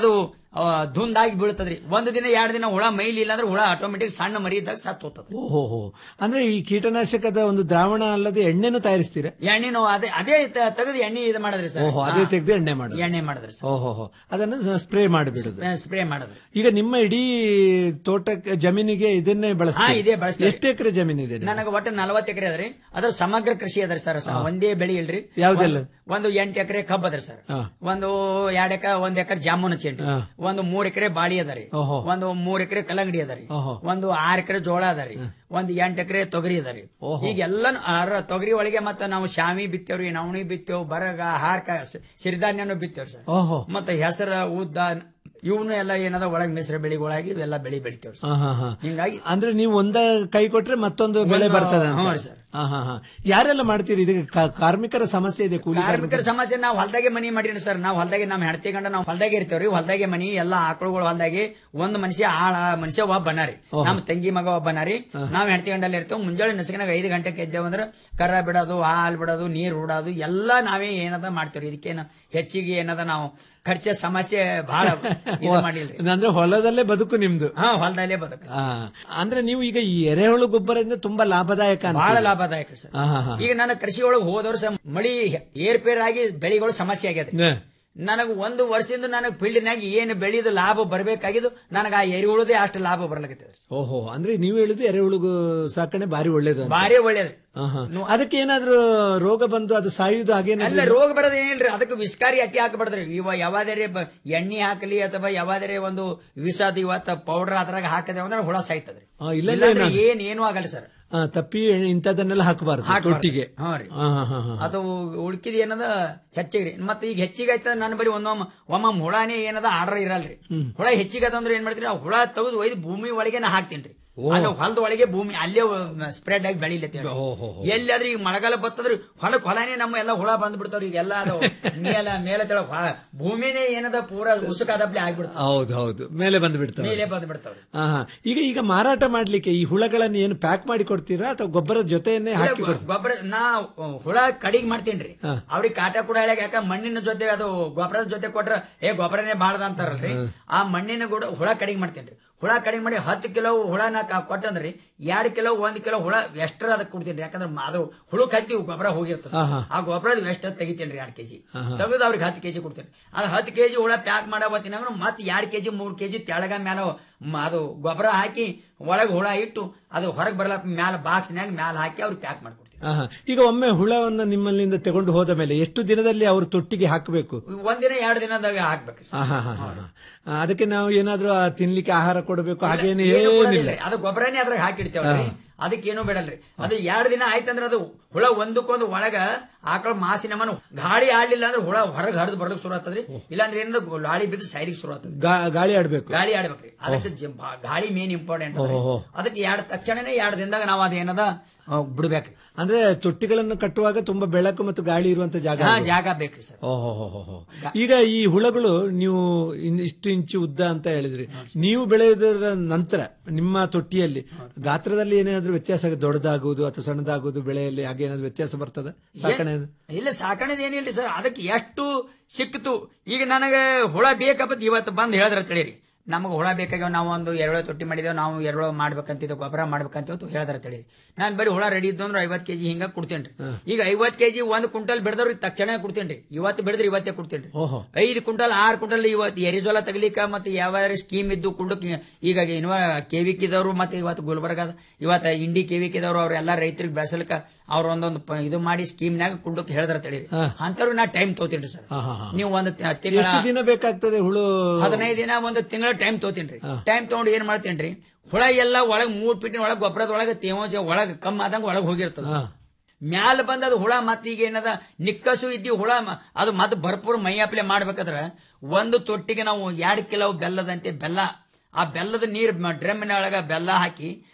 ಆ, ಧುಂದಾಗಿ ಬೀಳ್ತದ್ರಿ ಒಂದು ದಿನ ಎರಡು ದಿನ ಹುಳ ಮೈಲಿ ಇಲ್ಲ ಅಂದ್ರೆ ಹುಳ ಆಟೋಮೆಟಿಕ್ ಸಣ್ಣ ಮರಿ ಇದ್ದಾಗ ಸತ್ತು ಹೋಗ್ತದೆ ಓಹೋ ಹೋ ಅಂದ್ರೆ ಈ ಕೀಟನಾಶಕದ ಒಂದು ದ್ರಾವಣ ಅಲ್ಲದೆ ಎಣ್ಣೆನೂ ತಯಾರಿಸ್ತೀರಾ ಎಣ್ಣೆ ನಾವು ಅದೇ ಅದೇ ತ- ತೆಗೆದು ಎಣ್ಣೆ ಇದು ಮಾಡಿದ್ರಿ ಸರ್ ಓಹೋ ಅದೇ ತೆಗೆದು ಎಣ್ಣೆ ಮಾಡೋದು ಎಣ್ಣೆ ಮಾಡಿದ್ರಿ ಸರ್ ಓಹೋ ಹೋ ಅದನ್ನು ಸ್ಪ್ರೇ ಮಾಡಿಬಿಡುದು ಸ್ಪ್ರೇ ಮಾಡಿದ್ರಿ ಈಗ ನಿಮ್ಮ ಇಡೀ ತೋಟಕ್ಕೆ ಜಮೀನಿಗೆ ಇದನ್ನೇ ಹಾ ಬಳಸ್ತೀರಿ ಇದೇ ಬಳಸ್ತೀವಿ ಎಷ್ಟು ಎಕರೆ ಜಮೀನಿದೆ ನಿಮ್ಗೆ? ನನಗೆ ಒಟ್ಟು ನಲವತ್ತು ಎಕರೆ ಅದ್ರಿ ಅದ್ರ ಸಮಗ್ರ ಕೃಷಿ ಅದ್ರಿ ಸರ್ ಸ- ಒಂದೇ ಬೆಳೆ ಇಲ್ರಿ ಯಾವ್ದೆಲ್ಲ? ಒಂದು- ಒಂದು ಎಂಟು ಎಕರೆ ಕಬ್ಬ್ ಅದ್ರಿ ಸರ್ ಹಾ. ಒಂದು ಎರಡ್ ಎಕರೆ ಒಂದ್ ಎಕರೆ ಜಾಮೂನ್ ಚೆಂಡಿ ಹಾ. ಒಂದು ಮೂರ್ ಎಕರೆ ಬಾಳಿ ಅದರಿ ಓಹೋ. ಒಂದು ಮೂರ್ ಎಕರೆ ಕಲ್ಲಂಗಡಿ ಅದರಿ ಓಹೋ. ಒಂದು ಆರ್ ಎಕರೆ ಜೋಳ ಅದರಿ ಒಂದು ಎಂಟು ಎಕರೆ ತೊಗರಿ ಅದರಿ ಓಹೋ. ಈಗ ಎಲ್ಲಾನು ಆರ- ತೊಗರಿ ಒಳಗೆ ಮತ್ತೆ ನಾವು ಶಾಮಿ ಬಿತ್ತೇವ್ರಿ ನವಣಿ ಬಿತ್ತೇವ್ ಬರಗ ಹಾರ್ಕ ಸ- ಸಿರಿಧಾನ್ಯನು ಬಿತ್ತೇವ್ರಿ ಸರ್ ಓಹೋ ಮತ್ತೆ ಹೆಸರ ಉದ್ದ ಇವನು ಎಲ್ಲ ಏನದ ಒಳಗ್ ಮಿಶ್ರ ಬೆಳೆಗಳಾಗಿ ಇವೆಲ್ಲ ಬೆಳಿ ಬೆಳಿತೇವ್ರಿ ಹಾ, ಹಾ, ಹಾ. ಹಿಂಗಾಗಿ ಅಂದ್ರೆ ನೀವು ಒಂದ ಕೈ ಕೊಟ್ರೆ ಮತ್ತೊಂದು ಬೆಳೆ ಒಂದು- ಬರ್ತದೆ ಅಂತ. ಹ್ಞೂ ರೀ ಸರ್. ಹಾ, ಹಾ, ಹಾ. ಯಾರೆಲ್ಲ ಮಾಡ್ತೀರಿ ಇದಕ್ಕೆ ಕಾ- ಕಾರ್ಮಿಕರ ಸಮಸ್ಯೆ ಇದೆ ಕೂಲಿ ಕಾರ್ಮಿಕರ ಸಮಸ್ಯೆ ನಾವು ಹೊಲ್ದಾಗೆ ಮನಿ ಮಾಡೀನಿ ಸರ್ ನಾವು ಹೊಲ್ದಾಗೆ ನಮ್ಮ ಹೆಂಡತಿ ಗಂಡ ನಾವು ಹೊಲ್ದಾಗೆ ಇರ್ತೇವ್ರಿ ಹೊಲ್ದಾಗೆ ಮನಿ ಎಲ್ಲ ಆಕಳುಗಳು ಹೊಲ್ದಾಗೆ ಒಂದ್ ಮನುಷ್ಯ ಆಳ ಮನುಷ್ಯ ಒಬ್ಬ ಬನಾರಿ ನಮ್ಮ ತಂಗಿ ಮಗ ಒಬ್ಬ ಬನಾರಿ ನಾವು ಹೆಂಡತಿ ಗಂಡಲ್ಲಿ ಇರ್ತೇವೆ ಮುಂಜಾನೆ ನಸಕಿನಾಗ ಐದು ಗಂಟೆಗೆ ಎದ್ದೇವ್ ಅಂದ್ರೆ ಕರ ಬಿಡೋದು ಹಾಲ್ ಬಿಡೋದು ನೀರ್ ಉಡೋದು ಎಲ್ಲ ನಾವೇ ಏನದ ಮಾಡ್ತೇವ್ರಿ ಇದಕ್ಕೇನು ಹೆಚ್ಚಿಗೆ ಏನದ ನಾವು ಖರ್ಚ ಸಮಸ್ಯೆ ಬಹಳ ಇದು ಮಾಡಿಲ್ರಿ ಅಂದ್ರೆ ಹೊಲದಲ್ಲೇ ಬದುಕು ನಿಮ್ದು ಹಾ ಹೊಲ್ದಲ್ಲೇ ಬದುಕ ಆ, ಅಂದ್ರೆ ನೀವು ಈಗ ಈ ಎರೆಹುಳು ಗೊಬ್ಬರದಿಂದ ತುಂಬಾ ಲಾಭದಾಯಕ ಅಂತ ಬಹಳ ಲಾಭದಾಯಕ ಸರ್ ಹಾ, ಹಾ, ಹಾ. ಈಗ ನನ್ನ ಕೃಷಿ ಒಳಗೆ ಹೋದ ವರ್ಷ ಮಳಿ ಏರ್ಪೇರ್ ಆಗಿ ಬೆಳೆಗಳು ಸಮಸ್ಯೆ ಆಗ್ಯದ ನೆ. ನನಗೆ ಒಂದು ವರ್ಷದಿಂದ ನನಗೆ ಫೀಲ್ಡ್ನಾಗ ಏನು ಬೆಳೆದು ಲಾಭ ಬರಬೇಕಾಗಿದ್ದು ನನಗೆ ಆ ಎರಿಹುಳದೇ ಅಷ್ಟು ಲಾಭ ಬರ್ಲಕತ್ತದ ಓಹೋ ಅಂದ್ರೆ ನೀವು ಹೇಳುದು ಎರೆಹುಳು ಸಾಕಣೆ ಬಾರಿ ಒಳ್ಳೇದು ಅಂತ. ಭಾರಿ ಒಳ್ಳೇದು ಹಾ, ಹಾ. ಅದಕ್ಕೆ ಏನಾದ್ರೂ ರೋಗ ಬಂದು ಅದು ಸಾಯುವುದು ಅಲ್ಲ ಹಾಗೇನಾದ್ರೂ ರೋಗ ಬರೋದು ಏನಿಲ್ರಿ ಅದಕ್ಕೆ ವಿಸ್ಕಾರಿ ಅಟ್ಟಿ ಹಾಕಬಾರ್ದ್ರಿ ಇವ ಯಾವಾದರೆ ಬ- ಎಣ್ಣೆ ಹಾಕಲಿ ಅಥವಾ ಯಾವಾದರೆ ಒಂದು ವಿಷದ ಇವತ್ತ ಪೌಡರ್ ಅದ್ರಾಗ ಹಾಕದೆ ಅಂದ್ರೆ ಹುಳ ಸಾಯ್ತದ್ರಿ ಆ, ಇಲ್ಲ ಇಲ್ಲಾಂದ್ರೆ ಏನಾದ್ರು- ಏನ್ ಏನು ಆಗಲ್ಲ ಸರ್ ಆ, ತಪ್ಪಿ ಇಂಥದನ್ನೆಲ್ಲ ಹಾಕಬಾರ್ದು ಹಾಕ್ಬಾರ್ದು. ತೊಟ್ಟಿಗೆ ಹಾ ರೀ. ಹಾ, ಹಾ, ಹಾ, ಹಾ. ಅದು ಉಳ್ಕಿದ ಏನದ ಹೆಚ್ಚಿಗ್ರಿ ಮತ್ತೆ ಈಗ ಹೆಚ್ಚಿಗೆ ಆಯ್ತದ ನನ್ನ ಬರೀ ಒಂದೊಮ್ಮ ಒಮ್ಮೊಮ್ಮೆ ಹುಳನೇ ಏನದ ಆರ್ಡರ್ ಇರಲ್ರಿ ಹುಳ ಹೆಚ್ಚಿಗೆ ಅಂದ್ರೆ ಏನ್ ಮಾಡ್ತೀರಿ ಆ ಹುಳ ತೆಗೆದು ಒಯ್ದು ಭೂಮಿ ಒಳಗೆ ನಾ ಹಾಕ್ತೀನಿ ಅಲ್ಲಿ ಹೊಲದ ಒಳಗೆ ಭೂಮಿ ಅಲ್ಲೇ ಸ್ಪ್ರೆಡ್ ಆಗಿ ಬೆಳಿಲತ್ತೀವಿ ಎಲ್ಲಾದ್ರೂ ಈಗ ಮಳೆಗಾಲ ಬತ್ತದ್ರಿ ಹೊಲಕ್ ಹೊಲನೇ ನಮ್ಮ ಎಲ್ಲ ಹುಳ ಬಂದ್ ಬಿಡ್ತಾವ್ರಿ ಈಗೆಲ್ಲ ಅದು ಮೇಲ ಮೇಲೆ ತೆಳ ಭೂಮಿನೇ ಏನದ ಪೂರಾ ಉಸುಕಾದಪ್ಲೆ ಆಗ್ಬಿಡ್ತಾವ ಹೌದು ಹೌದು ಮೇಲೆ ಬಂದು ಬಿಡ್ತಾರೆ ಮೇಲೆ ಬಂದ್ ಬಿಡ್ತಾವ್ರಿ ಹಾ, ಹಾ. ಈಗ ಈಗ ಮಾರಾಟ ಮಾಡ್ಲಿಕ್ಕೆ ಈ ಹುಳಗಳನ್ನು ಏನು ಪ್ಯಾಕ್ ಮಾಡಿ ಕೊಡ್ತೀರಾ ಅಥವಾ ಗೊಬ್ಬರದ ಜೊತೆಯನ್ನೇ ಹಾಕಿ ಕೊಡ್ತೀರಾ? ಗೊಬ್ಬರ ನಾ ಹುಳ ಕಡಿಗೆ ಮಾಡ್ತೇನ್ರಿ ಅವ್ರಿಗೆ ಕಾಟ ಕೂಡ ಹೇಳಕ್ ಯಾಕ ಮಣ್ಣಿನ ಜೊತೆ ಅದು ಗೊಬ್ಬರದ ಜೊತೆ ಕೊಟ್ರ ಏ ಗೊಬ್ಬರನೇ ಬಾಳ್ದ ಅಂತಾರಲ್ರಿ ಆ ಮಣ್ಣಿನ ಕೂಡ ಹುಳ ಕಡಿಗೆ ಮಾಡ್ತೇನ್ರಿ ಹುಳ ಕಡಿಗೆ ಮಾಡಿ ಹತ್ತು ಕಿಲೋ ಹುಳನ ಕ- ಕೊಟ್ಟಂದ್ರಿ ಎರಡ್ ಕಿಲೋ ಒಂದ್ ಕಿಲೋ ಹುಳ ಎಷ್ಟರ ಅದಕ್ಕೆ ಕೊಡ್ತೀನಿ ಯಾಕಂದ್ರೆ ಮ- ಅದು ಹುಳು ಕತ್ತಿ ಗೊಬ್ಬರ ಹೋಗಿರ್ತದೆ ಹಾ, ಹಾ. ಆ ಗೊಬ್ಬರದ ವೆಸ್ಟ್ ತೆಗಿತೇನ್ರಿ ಎರಡ್ ಕೆಜಿ ತೆಗೆದು ಅವ್ರಿಗೆ ಹತ್ತು ಕೆಜಿ ಕೊಡ್ತೇನೆ ಅದು ಹತ್ತು ಕೆಜಿ ಹುಳ ಪ್ಯಾಕ್ ಮಾಡೋ ಹೊತ್ತಿನಾಗ ಮತ್ತೆ ಎರಡ್ ಕೆಜಿ ಮೂರ್ ಕೆಜಿ ತೆಳಗ ಮ್ಯಾಲ ಮ- ಅದು ಗೊಬ್ಬರ ಹಾಕಿ ಒಳಗೆ ಹುಳ ಇಟ್ಟು ಅದು ಹೊರಗೆ ಬರಲ್ಲ ಮ್ಯಾಲ ಬಾಕ್ಸ್ನ್ಯಾಗ ಮ್ಯಾಲ ಹಾಕಿ ಅವ್ರಿಗೆ ಪ್ಯಾಕ್ ಮಾಡ್ಕೊಡ್ತೀನಿ ಹಾ, ಹಾ. ಈಗ ಒಮ್ಮೆ ಹುಳವನ್ನ ನಿಮ್ಮಲ್ಲಿಂದ ತಗೊಂಡು ಹೋದ ಮೇಲೆ ಎಷ್ಟು ದಿನದಲ್ಲಿ ಅವರು ತೊಟ್ಟಿಗೆ ಹಾಕಬೇಕು ಒಂದಿನ ಎರಡು ದಿನದಾಗ ಹಾಕ್ಬೇಕು ಹಾ, ಹಾ, ಹಾ, ಹಾ. ಆ, ಅದಕ್ಕೆ ನಾವು ಏನಾದ್ರೂ ಆ ತಿನ್ಲಿಕ್ಕೆ ಆಹಾರ ಕೊಡಬೇಕು ಹಾಗೇನು ಏನು ಏನಿಲ್ಲ ಕೊಡೋದಿಲ್ಲ. ಅದು ಗೊಬ್ಬರನೇ ಅದ್ರಾಗ ಹಾಕಿಡ್ತೇವ್ರಿ ಅದಕ್ಕೇನು ಬೇಡಲ್ರಿ ಅದು ಎರಡು ದಿನ ಆಯ್ತಂದ್ರ ಅದು ಹುಳ ಒಂದಕ್ಕೊಂದು ಒಳಗ ಆಕಳ ಮಾಸಿನ ಮನ ಗಾಳಿ ಆಡ್ಲಿಲ್ಲ ಅಂದ್ರೆ ಹುಳ ಹೊರಗೆ ಹರಿದು ಬರ್ಲಿಕ್ಕೆ ಶುರು ಆಗ್ತದ್ರಿ ಇಲ್ಲಾಂದ್ರೆ ಏನದ ಗಾಳಿ ಬಿದ್ದು ಸೈಲಿಗೆ ಶುರು ಆಗ್ತದೆ ಗಾ- ಗಾಳಿ ಆಡ್ಬೇಕು ಗಾಳಿ ಆಡ್ಬೇಕ್ರಿ ಅದಕ್ಕೆ ಜ- ಬಾ- ಗಾಳಿ ಮೇನ್ ಇಂಪಾರ್ಟೆಂಟ್ ಓಹೋ. ಅದಕ್ಕೆ ಎರಡು ತಕ್ಷಣನೇ ಎರಡು ದಿನದಾಗ ನಾವು ಅದೇನದ ಆ, ಬಿಡ್ಬೇಕ್ರಿ ಅಂದ್ರೆ ತೊಟ್ಟಿಗಳನ್ನು ಕಟ್ಟುವಾಗ ತುಂಬಾ ಬೆಳಕು ಮತ್ತು ಗಾಳಿ ಇರುವಂತ ಜಾಗ ಹಾ ಆಗ್ಬೇಕು. ಜಾಗ ಬೇಕ್ರಿ ಸರ್ ಓಹೋ ಹೋ, ಹೋ, ಹೋ. ಈಗ ಈ ಹುಳಗಳು ನೀವು ಇನ್- ಇಷ್ಟು ಇಂಚು ಉದ್ದ ಅಂತ ಹೇಳಿದ್ರಿ ನೀವು ಬೆಳೆಯೋದರ ನಂತರ ನಿಮ್ಮ ತೊಟ್ಟಿಯಲ್ಲಿ ಗಾತ್ರದಲ್ಲಿ ಏನಾದ್ರೂ ವ್ಯತ್ಯಾಸ ಆಗುತ್ತೆ? ದೊಡ್ಡದಾಗುವುದು ಅಥವಾ ಸಣ್ಣದಾಗುವುದು ಬೆಳೆಯಲ್ಲಿ ಹಾಗೆ ಏನಾದ್ರು ವ್ಯತ್ಯಾಸ ಬರ್ತದೆ ಸಾಕಣೆ ಇಲ್ಲ ಸಾಕಣೆದ ಏನಿಲ್ರಿ ಸರ್ ಅದಕ್ಕೆ ಎಷ್ಟು ಸಿಕ್ತು ಈಗ ನನಗೆ ಹುಳ ಬೇಕಪ್ಪ ಇವತ್ತು ಬಂದು ಹೇಳಿದ್ರ ತಿಳಿರಿ ನಮಗೆ ಹುಳ ಬೇಕಾಗ್ಯಾವ ನಾವು ಒಂದು ಎರಡೋ ತೊಟ್ಟಿ ಮಾಡಿದೇವು ನಾವು ಎರಡೋ ಮಾಡ್ಬೇಕಂತಿದ್ದೆ ಗೊಬ್ಬರ ಮಾಡ್ಬೇಕಂತ ಹೇಳಿದ್ರ ತಿಳಿರಿ ನಾನು ಬರೀ ಹುಳ ರೆಡಿ ಇದ್ದು ಅಂದ್ರೆ ಐವತ್ತು ಕೆಜಿ ಹಿಂಗ ಕೊಡ್ತೇನ್ರಿ ಈಗ ಐವತ್ತು ಕೆಜಿ ಒಂದು ಕ್ವಿಂಟಲ್ ಬೆಳೆದವ್ರಿಗೆ ತಕ್ಷಣ ಕೊಡ್ತೇನ್ರಿ ಇವತ್ತು ಬೆಳೆದ್ರೆ ಇವತ್ತೇ ಕೊಡ್ತೇನ್ರಿ ಓಹೋ ಐದು ಕ್ವಿಂಟಲ್ ಆರು ಕ್ವಿಂಟಲ್ ಇವತ್ತು ಎರಿಸೋಲ ತಗಲಿಕ್ಕ ಮತ್ತೆ ಯಾವ ಸ್ಕೀಮ್ ಇದ್ದು ಕುಂಡಕ್ಕೆ ಈಗ ಇನ್ವ ಕೆವಿಕಿದವರು ಮತ್ತೆ ಇವತ್ತು ಗುಲ್ಬರ್ಗ ಇವತ್ತು ಇಂಡಿ ಕೆವಿಕಿದವರು ಅವ್ರೆಲ್ಲ ರೈತರಿಗೆ ಬೆಳೆಸಲಿಕ್ಕ ಅವ್ರ ಒಂದೊಂದು ಪ- ಇದು ಮಾಡಿ ಸ್ಕೀಮ್ನಾಗ ಕುಂಡಕ್ಕೆ ಹೇಳಿದ್ರ ತಿಳಿರಿ ಅಂತವ್ರಿಗೆ ನಾ ಟೈಮ್ ತೋತೀನಿ ಸರ್ ಹಾ, ಹಾ, ಹಾ. ನೀವು ಒಂದು ತಿಂಗಳ ಎಷ್ಟು ದಿನ ಬೇಕಾಗ್ತದೆ ಹುಳು ಹದಿನೈದು ದಿನ ಒಂದು ತಿಂಗಳ ಟೈಮ್ ತೋತೀನ್ರಿ ಟೈಮ್ ತಗೊಂಡು ಏನ್ ಮಾಡ್ತೇನ್ರಿ ಹುಳ ಎಲ್ಲ ಒಳಗ್ ಮೂರ್ ಫೀಟಿನ ಒಳಗ್ ಗೊಬ್ಬರದ ಒಳಗೆ ತೇವಾಂಶ ಒಳಗ್ ಕಮ್ಮಿ ಆದಂಗ ಒಳಗ್ ಹೋಗಿರ್ತದ ಹಾ. ಮ್ಯಾಲ ಬಂದ ಅದು ಹುಳ ಮತ್ತ ಈಗ ಏನದ ನಿಕ್ಕಸು ಇದ್ದಿ ಹುಳ ಮ- ಅದು ಮತ್ತೆ ಭರ್ಪೂರ್ ಮೈ ಅಪ್ಲೆ ಮಾಡ್ಬೇಕಾದ್ರ ಒಂದು ತೊಟ್ಟಿಗೆ ನಾವು ಎರಡ್ ಕಿಲೋ ಬೆಲ್ಲದಂತೆ ಬೆಲ್ಲ ಆ ಬೆಲ್ಲದ ನೀರ್ ಡ್ರಮ್ಮಿನ ಒಳಗ ಬೆಲ್ಲ ಹಾಕಿ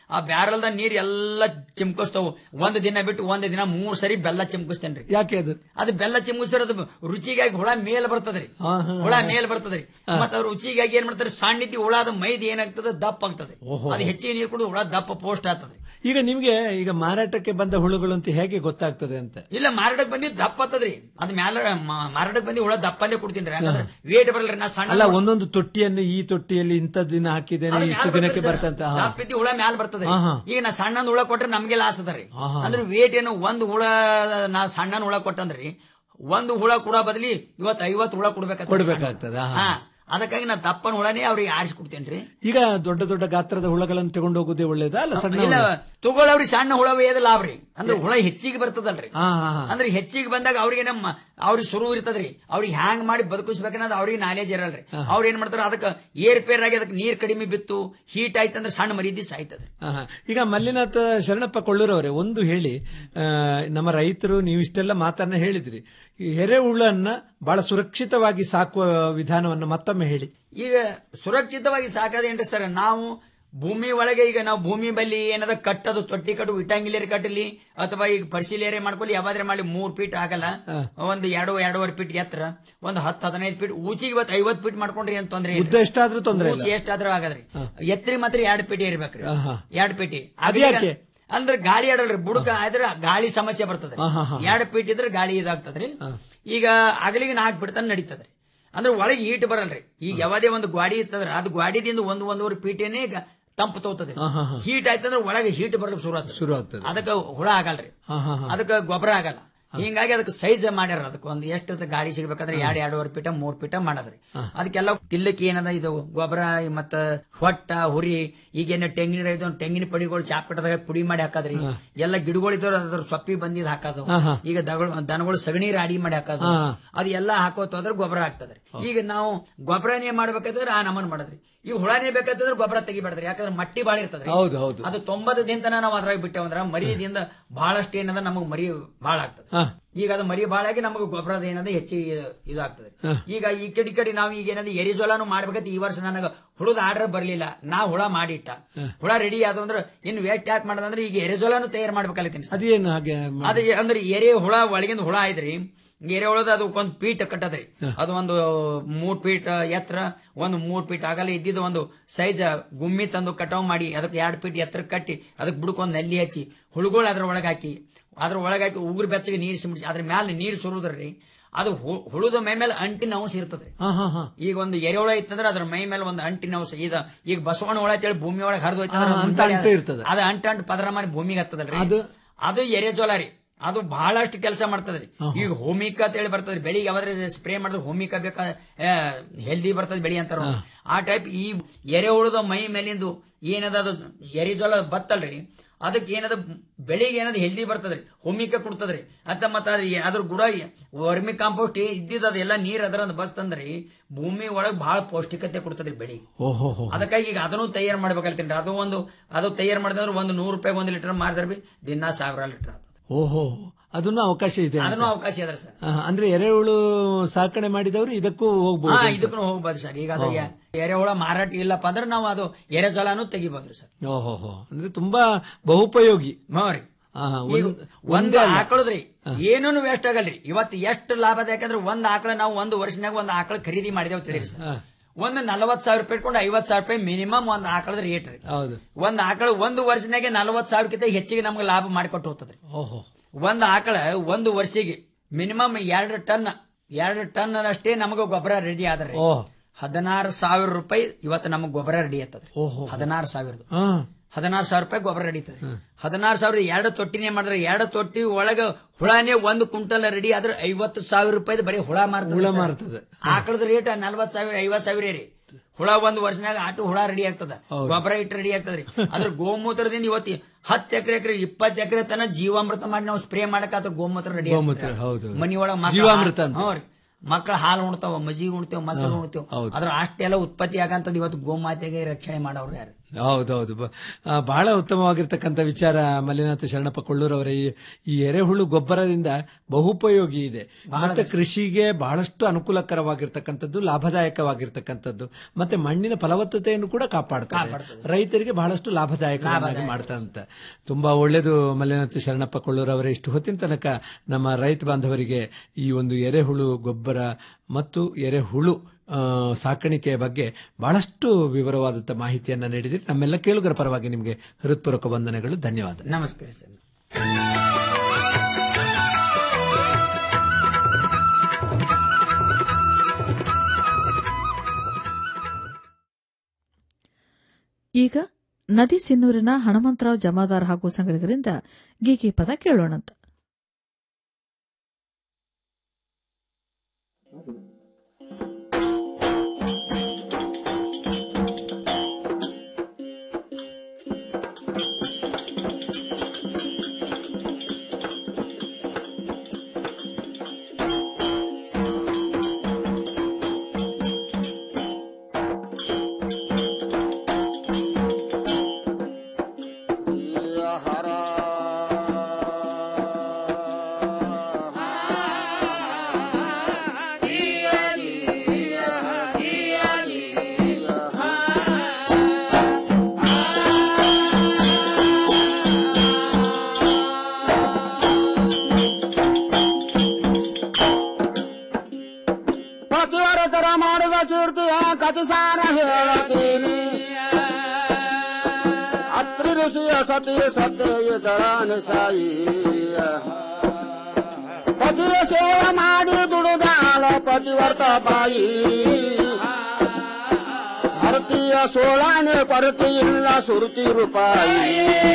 ಆ ಬ್ಯಾರಲ್ದ ನೀರ್ ಎಲ್ಲ ಚಿಮ್ಕಿಸ್ತಾವು ಒಂದ್ ದಿನ ಬಿಟ್ಟು ಒಂದ್ ದಿನ ಮೂರ್ ಸರಿ ಬೆಲ್ಲ ಚಿಮ್ಕಿಸ್ತೇನ್ರಿ ಯಾಕೆ ಅದು ಅದು ಬೆಲ್ಲ ಚಿಮ್ಕಿಸಿರೋದು ರುಚಿಗಾಗಿ ಹುಳ ಮೇಲ್ ಬರ್ತದ್ರಿ ಹಾ, ಹಾ, ಹುಳ ಮೇಲ್ ಬರ್ತದ್ರಿ ಮತ್ತ ಅವ್ರ ರುಚಿಗಾಗಿ ಏನ್ ಮಾಡ್ತಾರೆ ಸಣ್ಣಿದ್ದಿ ಹುಳ ಅದು ಮೈದ್ ಏನಾಗ್ತದೆ ದಪ್ಪ ಆಗ್ತದೆ ಓಹೋ. ಅದು ಹೆಚ್ಚಿಗೆ ನೀರು ಕುಡಿದು ಹುಳ ದಪ್ಪ ಪೋಸ್ಟ್ ಆಗ್ತದೆ ಈಗ ನಿಮ್ಗೆ ಈಗ ಮಾರಾಟಕ್ಕೆ ಬಂದ ಹುಳುಗಳು ಅಂತ ಹೇಗೆ ಗೊತ್ತಾಗ್ತದೆ ಅಂತ ಇಲ್ಲ ಮಾರಾಟಕ್ಕೆ ಬಂದಿದ್ದು ದಪ್ಪ ಆಗ್ತದ್ರಿ ಅದ್ ಮ್ಯಾಲ ಮ- ಮಾರಾಟಕ್ಕೆ ಬಂದಿ ಹುಳ ದಪ್ಪಂದೇ ಕುಡ್ತೀನಿ ಯಾಕಂದ್ರೆ ವೇಟ್ ಬರಲ್ರಿ ನಾ ಸಣ್ಣ ಅಲ್ಲ ಒಂದೊಂದು ತೊಟ್ಟಿಯನ್ನು ಈ ತೊಟ್ಟಿಯಲ್ಲಿ ಇಂಥ ದಿನ ಹಾಕಿದ್ದೇನೆ ಅದು ಇಷ್ಟು ಮ್ಯಾಲ್ ದಿನಕ್ಕೆ ಬರ್ತದೆ ಬರ್ತಂತ ಸರ್. ದಪ್ಪ ಇದ್ದಿ ಹುಳ ಮ್ಯಾಲ ಬರ್ತದೆ ಹಾ, ಹಾ. ಈಗ ನಾ ಸಣ್ಣದ ಹುಳ ಕೊಟ್ರೆ ನಮ್ಗೆ ಲಾಸ್ ಅದರಿ ಹಾ, ಹಾ. ಅಂದ್ರೆ ವೇಟ್ ಏನು ಒಂದ್ ಹುಳ ನಾ ಸಣ್ಣ ಹುಳ ಕೊಟ್ಟಂದ್ರಿ ಒಂದು ಹುಳ ಕೂಡ ಬದಲಿ ಇವತ್ತು ಐವತ್ತು ಹುಳ ಕೊಡ್ಬೇಕಾಗ್ತದೆ ಕೊಡ್ಬೇಕಾಗ್ತದ ಹಾ ಅದಕ್ಕಾಗಿ ನಾ ದಪ್ಪನ ಹುಳನೇ ಅವ್ರಿಗೆ ಆರಿಸಿ ಕೊಡ್ತೇನ್ರಿ ಈಗ ದೊಡ್ಡ ದೊಡ್ಡ ಗಾತ್ರದ ಹುಳಗಳನ್ನು ತಗೊಂಡು ಹೋಗೋದೇ ಒಳ್ಳೇದಾ ಅಲ್ಲ ಸಣ್ಣ ಇಲ್ಲ ಹುಳ? ತಗೊಳ್ಳವ್ರಿ ಸಣ್ಣ ಹುಳ ಒಯ್ಯದ ಲಾಭ್ರಿ ಅಂದ್ರೆ ಹುಳ ಹೆಚ್ಚಿಗೆ ಬರ್ತದಲ್ರಿ ಹಾ, ಹಾ, ಹಾ. ಅಂದ್ರೆ ಹೆಚ್ಚಿಗೆ ಬಂದಾಗ ಅವ್ರಿಗೆ ನಮ್ಮ ಅವ್ರಿಗೆ ಶುರು ಇರ್ತದ್ರಿ ಅವ್ರಿಗೆ ಹ್ಯಾಂಗ್ ಮಾಡಿ ಬದುಕಿಸ್ಬೇಕನ್ನೋದು ಅವ್ರಿಗೆ ನಾಲೇಜ್ ಇರಲ್ರಿ ಅವ್ರ ಏನ್ ಮಾಡ್ತಾರ ಅದಕ್ಕೆ ಏರ್ ಪೇರ್ ಆಗಿ ಅದಕ್ಕೆ ನೀರ್ ಕಡಿಮೆ ಬಿತ್ತು ಹೀಟ್ ಆಯ್ತಂದ್ರೆ ಸಣ್ಣ ಮರಿದಿ ಸಾಯ್ತದ್ರಿ ಹಾ, ಹಾ. ಈಗ ಮಲ್ಲಿನಾಥ ಶರಣಪ್ಪ ಕೊಳ್ಳೂರವರೇ ಒಂದು ಹೇಳಿ ಆ, ನಮ್ಮ ರೈತರು ನೀವು ಇಷ್ಟೆಲ್ಲ ಮಾತನ್ನ ಹೇಳಿದ್ರಿ ಈ ಎರೆಹುಳನ್ನ ಬಹಳ ಸುರಕ್ಷಿತವಾಗಿ ಸಾಕುವ ವಿಧಾನವನ್ನು ಮತ್ತೊಮ್ಮೆ ಹೇಳಿ ಈಗ ಸುರಕ್ಷಿತವಾಗಿ ಸಾಕೋದೇನ್ರಿ ಸರ್ ನಾವು ಭೂಮಿ ಒಳಗೆ ಈಗ ನಾವು ಭೂಮಿ ಬಲ್ಲಿ ಏನದ ಕಟ್ಟದು ತೊಟ್ಟಿ ಕಟ್ಟು ಇಟ್ಟಂಗಿಲೇರಿ ಕಟ್ಟಲಿ ಅಥವಾ ಈಗ ಪರಿಶೀಲೇರೆ ಮಾಡ್ಕೊಳ್ಳಿ ಯಾವಾದ್ರೆ ಮಾಡಿ ಮೂರ್ ಫೀಟ್ ಆಗಲ್ಲ ಒಂದು ಎರಡು ಎರಡೂವರೆ ಫೀಟ್ ಎತ್ತರ ಒಂದು ಹತ್ತು ಹದಿನೈದು ಫೀಟ್ ಊಚಿಗೆ ಇವತ್ತು ಐವತ್ತು ಫೀಟ್ ಮಾಡ್ಕೊಂಡ್ರಿ ಅಂತ ತೊಂದ್ರೆ ಉದ್ದ ಎಷ್ಟಾದ್ರೂ ತೊಂದ್ರೆ ಇಲ್ಲ. ಊಚಿ ಎಷ್ಟಾದ್ರೂ ಆಗದ್ರಿ ಎತ್ರಿ ಮಾತ್ರ ಎರಡು ಪೀಟಿ ಇರ್ಬೇಕ್ರಿ ಆಹಾ. ಎರಡು ಪೀಟಿ ಅದ್ಯಾಕೆ? ಅಂದ್ರೆ ಗಾಳಿ ಆಡಲ್ರಿ ಬುಡಕ ಆದ್ರೆ ಗಾಳಿ ಸಮಸ್ಯೆ ಬರ್ತದೆ ಆಹಾಹಾ. ಎರಡು ಫೀಟ್ ಇದ್ರೆ ಗಾಳಿ ಇದಾಗ್ತದ್ರಿ ಈಗ ಹಗಲಿಗೆ ನಾಲ್ಕು ಬಿಡ್ತಾನೆ ನಡೀತದ್ರಿ ಅಂದ್ರೆ ಒಳಗೆ ಹೀಟ್ ಬರಲ್ರಿ ಈಗ ಯಾವದೇ ಒಂದು ಗಾಡಿ ಇರ್ತದ್ರ ಅದು ಗಾಡಿದಿಂದ ಒಂದು ಒಂದೂವರೆ ಫೀಟೇನೆ ಗ- ತಂಪು ತಗೋತದೆ ಆಹಾಹಾ. ಹೀಟ್ ಆಯ್ತಂದ್ರೆ ಒಳಗೆ ಹೀಟ್ ಬರ್ಲಿಕ್ಕೆ ಶುರು ಆಗ್ತದೆ ಶುರು ಆಗ್ತದೆ ಅದಕ್ಕೆ ಹುಳ ಆಗಲ್ರಿ ಹಾ, ಹಾ, ಹಾ. ಅದಕ್ಕೆ ಗೊಬ್ಬರ ಆಗಲ್ಲ ಹಿಂಗಾಗಿ ಅದಕ್ಕೆ ಸೈಜ್ ಮಾಡ್ಯಾರ ಅದಕ್ಕೆ ಒಂದು ಎಷ್ಟು ಗಾಡಿ ಸಿಗ್ಬೇಕಂದ್ರೆ ಎರಡು ಎರಡೂವರೆ ಫೀಟ ಮೂರ್ ಫೀಟ ಮಾಡದ್ರಿ ಅದಕ್ಕೆಲ್ಲ ತಿಲ್ಲಕ್ಕೆ ಏನದ ಇದು ಗೊಬ್ಬರ ಮತ್ತ ಹೊಟ್ಟ ಹುರಿ ಈಗೇನ ತೆಂಗಿನ ಇದು ತೆಂಗಿನ ಪಡಿಗಳು ಚಾಪಟದಾಗ ಪುಡಿ ಮಾಡಿ ಹಾಕದ್ರಿ ಎಲ್ಲ ಗಿಡಗಳು ಇದ್ದವ್ರು ಅದ್ರ ಸೊಪ್ಪಿ ಬಂದಿದ್ ಹಾಕೋದು ಹಾ, ಹಾ. ಈಗ ದಗಳು ದನಗಳು ಸಗಣಿ ರಾಡಿ ಮಾಡಿ ಹಾಕೋದು ಹಾ. ಅದು ಎಲ್ಲ ಹಾಕೋತ ಹೋದ್ರೆ ಗೊಬ್ಬರ ಆಗ್ತದ್ರಿ ಈಗ ನಾವು ಗೊಬ್ಬರನೇ ಮಾಡ್ಬೇಕಾದ್ರೆ ಆ ನಮನ್ ಮಾಡದ್ರಿ ಈಗ ಹುಳನೇ ಬೇಕಾದ್ರೆ ಗೊಬ್ಬರ ತೆಗಿಬೇಡ್ರಿ ಯಾಕಂದ್ರೆ ಮಟ್ಟಿ ಬಾಳ ಇರ್ತದ್ರಿ ಹೌದು ಹೌದು ಅದು ತೊಂಬತ್ತದಿಂದ ನಾವು ಅದ್ರಾಗ ಬಿಟ್ಟೇವಂದ್ರ ಮರಿದಿಂದ ಬಹಳಷ್ಟು ಏನದ ನಮಗ್ ಮರಿ ಬಾಳ ಆಗ್ತದೆ ಹಾ. ಈಗ ಅದು ಮರಿ ಬಾಳ ಆಗಿ ನಮಗೆ ಗೊಬ್ಬರದ ಏನದ ಹೆಚ್ಚಿಗೆ ಇದಾಗ್ತದೆ ಹಾ. ಈಗ ಈ ಕಡೆ ಈ ಕಡೆ ನಾವು ಈಗ ಏನದ ಎರಿಜೋಲಾನು ಮಾಡ್ಬೇಕಂತ ಈ ವರ್ಷ ನನಗ ಹುಳದ ಆರ್ಡರ್ ಬರ್ಲಿಲ್ಲ ನಾ ಹುಳ ಮಾಡಿಟ್ಟ ಹುಳ ರೆಡಿ ಆದ ಅಂದ್ರೆ ಇನ್ನು ವೇಟ್ ಯಾಕೆ ಮಾಡದಂದ್ರೆ ಈಗ ಎರೆಜೋಲಾನು ತಯಾರು ಮಾಡ್ಬೇಕಲ್ಲತ್ತೀನಿ ಸರ್. ಅದೇನು ಹಾಗೆ ಮಾ- ಅದ ಅಂದ್ರೆ ಎರೆ ಹುಳ ಒಳಗಿಂದ ಹುಳ ಐತ್ರಿ ಎರೆ ಹುಳದ ಅದು ಒಂದು ಪೀಟ್ ಕಟ್ಟದ್ರಿ ಅದು ಒಂದು ಮೂರ್ ಫೀಟ್ ಎತ್ತರ ಒಂದು ಮೂರ್ ಫೀಟ್ ಆಗಲ್ಲ ಇದ್ದಿದ್ದು ಒಂದು ಸೈಜ್ ಗುಮ್ಮಿ ತಂದು ಕಟಾವ್ ಮಾಡಿ ಅದಕ್ಕೆ ಎರಡು ಫೀಟ್ ಎತ್ತರ ಕಟ್ಟಿ ಅದಕ್ಕೆ ಬುಡಕೊಂದು ನಲ್ಲಿ ಹಚ್ಚಿ ಹುಳುಗಳು ಅದ್ರ ಒಳಗೆ ಹಾಕಿ ಅದ್ರ ಒಳಗೆ ಹಾಕಿ ಉಗುರು ಬೆಚ್ಚಗೆ ನೀರು ಸಿಂಪಡಿಸಿ ಅದ್ರ ಮ್ಯಾಲ ನೀರು ಸುರುದ್ರಿ ಅದು ಹು- ಹುಳುದ ಮೈ ಮೇಲೆ ಅಂಟಿನ ಅಂಶ ಇರ್ತದ್ರಿ ಹಾ ಹಾ ಹಾ ಈಗ ಒಂದು ಎರೆಹುಳ ಇತ್ತಂದ್ರೆ ಅದ್ರ ಮೈ ಮೇಲೆ ಒಂದು ಅಂಟಿನ ಅಂಶ ಈಗ ಈಗ ಬಸವಣ್ಣ ಹುಳ ಅಂತೇಳಿ ಭೂಮಿ ಒಳಗೆ ಹರಿದು ಹಾ, ಅಂಟ ಅಂಟು ಇರ್ತದೆ. ಅದು ಅಂಟ ಅಂಟು ಪದರ ಮಾಡಿ ಭೂಮಿಗೆ ಹತ್ತದಲ್ರಿ ಅದು? ಅದು ಎರೆಜೋಲ ರೀ ಅದು ಬಹಳಷ್ಟು ಕೆಲಸ ಮಾಡ್ತದ್ರಿ ಈಗ ಹೋಮಿಕ ಅಂತ ಹೇಳಿ ಬರ್ತದ್ರಿ ಬೆಳಿಗ್ಗೆ ಯಾವ್ದಾರ ಸ್ಪ್ರೇ ಮಾಡಿದ್ರೆ ಹೋಮಿಕ ಬೇಕಾ ಹೆಲ್ದಿ ಬರ್ತದ ಬೆಳಿ ಅಂತಾರ ಅವ್ರು. ಆ ಟೈಪ್ ಈ ಎರೆಹುಳದ ಮೈ ಮೇಲಿಂದು ಏನದ ಅದು ಎರೆಜೋಲ ಬತ್ತಲ್ರಿ ಅದಕ್ಕೆ ಏನದ ಬೆಳಿಗ್ಗೆ ಏನದ ಹೆಲ್ದಿ ಬರ್ತದ್ರಿ ಹೋಮಿಕ ಕೊಡ್ತದ್ರಿ ಅತ್ತ ಮತ್ತ ಅದ್ರ ಅದ್ರ ಗುಡ ವರ್ಮಿ ಕಾಂಪೋಸ್ಟ್ ಇದ್ದಿದ್ದು ಅದೆಲ್ಲ ನೀರ್ ಅದರ ಬಸ್ತಂದ್ರಿ ಭೂಮಿ ಒಳಗ್ ಬಹಳ ಪೌಷ್ಟಿಕತೆ ಕೊಡ್ತದ್ರಿ ಬೆಳಿ ಓಹೋ ಹೋ ಅದಕ್ಕಾಗಿ ಈಗ ಅದನ್ನು ತಯಾರು ಮಾಡ್ಬೇಕಲ್ತೀನಿ ಅದು ಒಂದು ಅದು ತಯಾರು ಮಾಡಿದ್ರೆ ಒಂದು ನೂರು ರೂಪಾಯಿ ಒಂದು ಲೀಟರ್ ಮಾಡಿದ್ರೆ ಬಿ ದಿನ ಸಾವಿರ ಲೀಟರ್ ಆಗ್ತದೆ ಓಹೋ ಅದನ್ನು ಅವಕಾಶ ಇದೆ ಅಂತ. ಅದನ್ನು ಅವಕಾಶ ಅದ್ರ ಸರ್ ಆ, ಅಂದ್ರೆ ಎರೆಹುಳು ಸಾಕಣೆ ಮಾಡಿದವರು ಇದಕ್ಕೂ ಹಾ ಹೋಗ್ಬೋದು ಇದಕ್ಕೂ ಹೋಗ್ಬೋದು ಸರ್ ಈಗ ಅದು ಎ- ಎರೆಹುಳ ಮಾರಾಟ ಇಲ್ಲಪ್ಪ ಅಂದ್ರೆ ನಾವು ಅದು ಎರೆಜಲಾನು ತೆಗಿಬೋದ್ರಿ ಸರ್ ಓಹೋ ಹೋ ಅಂದ್ರೆ ತುಂಬಾ ಬಹುಪಯೋಗಿ ನೋಡ್ರಿ ಆ, ಈಗ ಒಂದ್- ಒಂದು ಒಂದೇ ಅಲ್ಲ. ಆಕಳದ್ರಿ ಏನೂ ವೇಸ್ಟ್ ಆಗಲ್ರಿ ಇವತ್ತು ಎಷ್ಟು ಲಾಭದ ಯಾಕಂದ್ರೆ ಒಂದ್ ಆಕಳ ನಾವು ಒಂದು ವರ್ಷನಾಗ ಒಂದು ಆಕಳ ಖರೀದಿ ಮಾಡಿದೇವ್ ತಿಳಿರಿ ಸರ್ ಹಾ, ಒಂದು ನಲವತ್ ಸಾವಿರ ರೂಪಾಯಿ ಇಟ್ಕೊಂಡು ಐವತ್ ಸಾವಿರ ರೂಪಾಯಿ ಮಿನಿಮಮ್ ಒಂದು ಆಕಳದ ರೇಟ್ ರೀ ಹೌದು ಒಂದ್ ಆಕಳ ಒಂದು ವರ್ಷನಾಗೆ ನಲವತ್ ಸಾವಿರಕ್ಕಿಂತ ಹೆಚ್ಚಿಗೆ ನಮ್ಗೆ ಲಾಭ ಮಾಡಿಕೊಟ್ಟು ಹೋಗ್ತದ್ರಿ ಓಹೋ ಒಂದ್ ಆಕಳ ಒಂದು ವರ್ಷಿಗೆ ಮಿನಿಮಮ್ ಎರಡು ಟನ್ ಎರಡು ಟನ್ ಅಷ್ಟೇ ನಮಗೆ ಗೊಬ್ಬರ ರೆಡಿ ಆದ್ರೆ ಓ ಹದಿನಾರು ಸಾವಿರ ರೂಪಾಯಿ ಇವತ್ತು ನಮಗೆ ಗೊಬ್ಬರ ರೆಡಿ ಆತದ್ರಿ ಓಹೋ ಹದಿನಾರು ಸಾವಿರದ ಹಾ ಹದಿನಾರು ಸಾವಿರ ರೂಪಾಯಿ ಗೊಬ್ಬರ ನಡೀತದೆ ಹದಿನಾರು ಸಾವಿರದ ಎರಡು ತೊಟ್ಟಿನೇ ಮಾಡಿದ್ರೆ ಎರಡು ತೊಟ್ಟಿ ಒಳಗ ಹುಳನೇ ಒಂದು ಕ್ವಿಂಟಲ್ ರೆಡಿ ಆದ್ರೆ ಐವತ್ತು ಸಾವಿರ ರೂಪಾಯಿ ಬರೀ ಹುಳ ಮಾರ್ತದೆ ಹುಳ ಸರ್. ಮಾರ್ತದೆ. ಆಕಳದ ರೇಟ್ ನಲ್ವತ್ ಸಾವಿರ ಐವತ್ ಸಾವಿರ ರೀ ಹುಳ ಒಂದ್ ವರ್ಷನಾಗ ಆಟು ಹುಳ ರೆಡಿ ಆಗ್ತದ ಹೌದು. ಗೊಬ್ಬರ ಇಟ್ಟು ರೆಡಿ ಆಗ್ತದ್ರಿ ಅದ್ರ ಗೋಮೂತ್ರದಿಂದ ಇವತ್ತು ಹತ್ತು ಎಕರೆ ಎಕರೆ ಇಪ್ಪತ್ತು ಎಕರೆ ತನ ಜೀವಾಮೃತ ಮಾಡಿ ನಾವು ಸ್ಪ್ರೇ ಮಾಡಕ್ ಅದ್ರ ಗೋಮೂತ್ರ ರೆಡಿ ಗೋಮೂತ್ರ, ಹೌದು. ಮನಿ ಒಳಗ ಜೀವಾಮೃತ ಅಂತ. ಹ್ಞೂ ರೀ ಮಕ್ಕಳ ಹಾಲು ಉಣ್ತಾವ ಮಜ್ಜಿಗೆ ಉಣ್ತೇವ್ ಮೊಸರು ಉಣ್ತೇವ್ ಹೌದು. ಅದ್ರ ಅಷ್ಟೆಲ್ಲ ಉತ್ಪತ್ತಿ ಆಗಂತದ್ ಇವತ್ತು ಗೋಮಾತೆಗೆ ರಕ್ಷಣೆ ಮಾಡೋರು ಯಾರು ಹೌದೌದು ಬ- ಆ, ಬಹಳ ಉತ್ತಮವಾಗಿರ್ತಕ್ಕಂಥ ವಿಚಾರ ಮಲ್ಲಿನಾಥ ಶರಣಪ್ಪ ಕೊಳ್ಳೂರವರ ಈ ಈ ಎರೆಹುಳು ಗೊಬ್ಬರದಿಂದ ಬಹುಪಯೋಗಿ ಇದೆ ಮತ್ತೆ ಕೃಷಿಗೆ ಬಹಳಷ್ಟು ಅನುಕೂಲಕರವಾಗಿರ್ತಕ್ಕಂಥದ್ದು ಲಾಭದಾಯಕವಾಗಿರ್ತಕ್ಕಂಥದ್ದು ಮತ್ತೆ ಮಣ್ಣಿನ ಫಲವತ್ತತೆಯನ್ನು ಕೂಡ ಕಾಪಾಡ್ತದೆ ರೈತರಿಗೆ ಬಹಳಷ್ಟು ಲಾಭದಾಯಕವಾಗಿ ಮಾಡ್ತಂತ ತುಂಬಾ ಒಳ್ಳೇದು ಮಲ್ಲಿನಾಥ ಶರಣಪ್ಪ ಕೊಳ್ಳೂರವರ ಇಷ್ಟು ಹೊತ್ತಿನ ತನಕ ನಮ್ಮ ರೈತ ಬಾಂಧವರಿಗೆ ಈ ಒಂದು ಎರೆಹುಳು ಗೊಬ್ಬರ ಮತ್ತು ಎರೆಹುಳು ಆ, ಸಾಕಾಣಿಕೆಯ ಬಗ್ಗೆ ಬಹಳಷ್ಟು ವಿವರವಾದಂಥ ಮಾಹಿತಿಯನ್ನ ನೀಡಿದಿರಿ ನಮ್ಮೆಲ್ಲ ಕೇಳುಗರ ಪರವಾಗಿ ನಿಮಗೆ ಹೃತ್ಪೂರ್ವಕ ವಂದನೆಗಳು ಧನ್ಯವಾದ ನಮಸ್ಕಾರ ಸರ್ ಈಗ ನದಿ ಸಿನ್ನೂರಿನ ಹನುಮಂತರಾವ್ ಜಮಾದಾರ್ ಹಾಗೂ ಸಂಗಡಿಗರಿಂದ ಗೀಗಿ ಪದ ಕೇಳೋಣಂತ ಪತಿವರತರ ಮಾಡಿದ ಕೀರ್ತಿಯ ಕತಿಸಾರ ಹೇಳುತ್ತೀನಿ ಅತ್ರಿ ಋಷಿಯ ಸತಿ ಸತ್ಯ ದಳಾನಿಸಾಯಿ ಪತಿಯ ಸೇವೆ ಮಾಡಿ ದುಡಿದ ಆಳ ಪತಿವರ್ತ ಬಾಯಿ ಭಾರತೀಯ ಸೋಳಾನೆ ಕೊರತೆ ಇಲ್ಲ ಸುರುತಿ ರೂಪಾಯಿ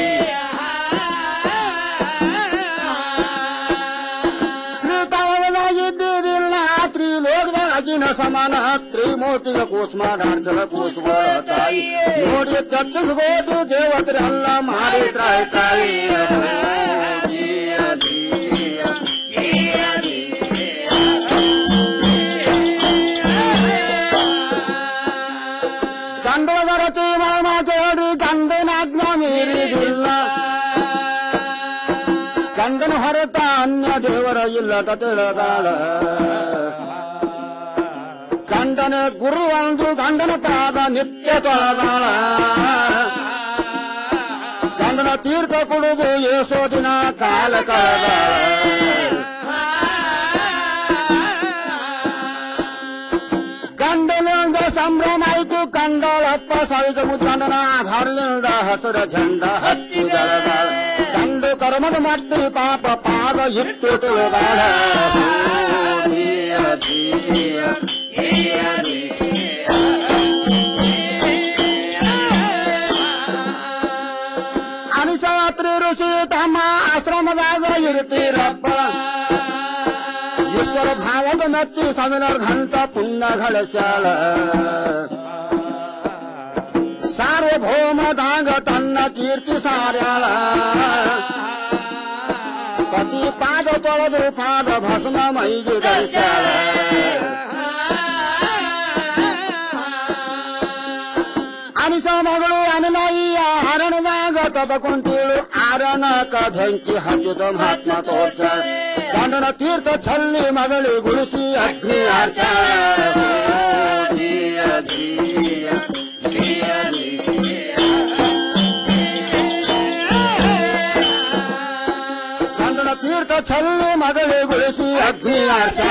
ತ್ರಿಕಾಲದಾಗ ಇದ್ದಿದ್ದಿಲ್ಲ ತ್ರಿಲೋಕದಾಗ ಅಗಿನ ಸಮಾನ ತ್ರಿಮೂರ್ತಿಗ ಕೂಸ್ಮ ಡಾಡ್ಸಲ ಕೂಸ್ಗೋಳ ತಾಯಿ ನೋಡಿ ತತ್ತಿಸ್ಗೋದು ದೇವತ್ರಿ ಅಲ್ಲ ಮಾಡಿ ತ್ರಾಯಿ ತಾಯಿ ಗಂಡದ ರತಿ ಮಾಮ ಕೇಳಿ ಗಂಡನಾಜ್ಞ ಮೀರಿದಿಲ್ಲ ಗಂಡನ ಹೊರತ ಅನ್ಯ ದೇವರ ಇಲ್ಲದ ತಿಳಿದಾಳ ಗಂಡನ ಗುರು ಒಂದು ಗಂಡನ ಪಾದ ನಿತ್ಯ ತೊಳೆದಾಳ ಗಂಡನ ತೀರ್ಥ ಕುಡಿದು ಏಸೋ ದಿನ ಕಾಲ ಕಳೆದಾಳ ಗಂಡನಿಂದ ಸಂಭ್ರಮ ಆಯ್ತು ಕಂಡಳಪ್ಪ ಸಾವಿತ ಮುದ್ಗಂಡನ ಆಧಾರದಿಂದ ಹಸರ ಝಂಡ ಹಚ್ಚಿ ಬೆಳೆದಾಳ ಗಂಡು ಕರ್ಮದ ಮಟ್ಟಿ ಪಾಪ ಪಾದ ಇಟ್ಟು ತುಳಿದಾಳ ಅನಿಸಾತ್ರಿ ಋಷಿ ತಮ್ಮ ಆಶ್ರಮದಾಗ ಇರ್ತೀರಪ್ಪ ಈಶ್ವರ ಭಾವದ ಮೆಚ್ಚಿ ಸಾವಿರ ಘಂಟ ಪುಣ್ಯ ಗಳಿಸ್ಯಾಳ ಸಾರ್ವಭೌಮದಾಗ ತನ್ನ ಕೀರ್ತಿ ಸಾರ್ಯಾಳ ಪತಿ ಪಾದ ತೊಳೆದು ಪಾದ ಭಸ್ಮ ಮೈಗೆ ಧರಿಸ್ಯಾಳ ಅನಿಸ ಮಗಳು ಅನಲಾಯಿಯ ಹರಣದಾಗ ತಬಕೊಂತೀಳು ಆರಣಕ ಬೆಂಕಿ ಹಚ್ಚಿದ ಮಹಾತ್ಮ ತೋರ್ಸ ಗಂಡನ ತೀರ್ಥ ಚಲ್ಲಿ ಮಗಳಿ ಗುಳಿಸಿ ಅಗ್ನಿ ಆರ್ಸ ಗಂಡನ ತೀರ್ಥ ಚಲ್ಲಿ ಮಗಳಿ ಗುಳಿಸಿ ಅಗ್ನಿ ಆರ್ಸ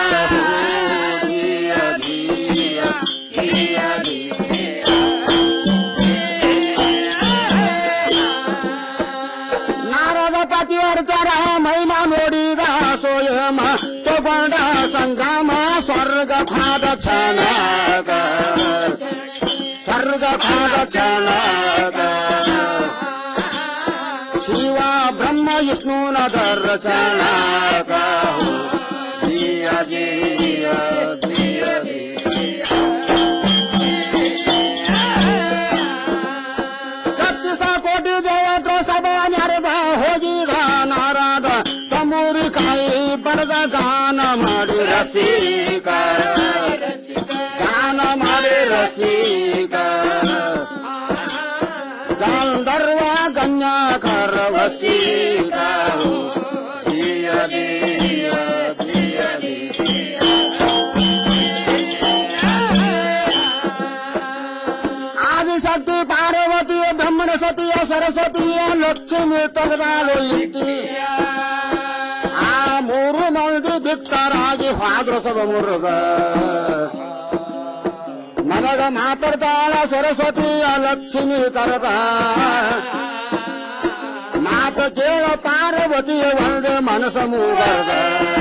ನಾರದ ಪತಿವರ್ತರ ಮಹಿಮಾ ನೋಡಿದ ಸೋಯಮ ತಗೊಂಡ ಸಂಗಮ ಸ್ವರ್ಗ ಭಾಗ ಚನಾಗ ಸ್ವರ್ಗ ಭಾಗ ಚನಾಗ ಶಿವ ಬ್ರಹ್ಮ ವಿಷ್ಣುನ ದರ್ಶನಾಗ ಜಿಯ ಜಿಯ ಜಿಯ ಕತ್ತಿಸ ಕೋಟಿ ದೇವತ್ರ ಸಭಾ ನೆರೆದ ಹೋಗಿದ ನಾರಾದ ತಂಬೂರಿ ಕಾಯಿ ಬರದ ಗಾನ ಮಾಡಿ ರಸಿಕ ಗಾನ ಮಾಡಿ ರಸಿಕ ಸರಸ್ವತಿಯ ಲಕ್ಷ್ಮಿ ತೆಗೆದಾಳು ಇತ್ತಿ ಆ ಮೂರು ಮಂದಿ ಬಿತ್ತರಾಗಿ ಹಾದ್ರ ಸಭ ಮುರುಗ ನನಗ ಮಾತಾಡ್ತಾಳ ಸರಸ್ವತಿಯ ಲಕ್ಷ್ಮಿ ಕರೆದ ಮಾತ ಕೇಳ ಪಾರ್ವತಿಯ ಒಂದೇ ಮನಸ ಮೂಗದ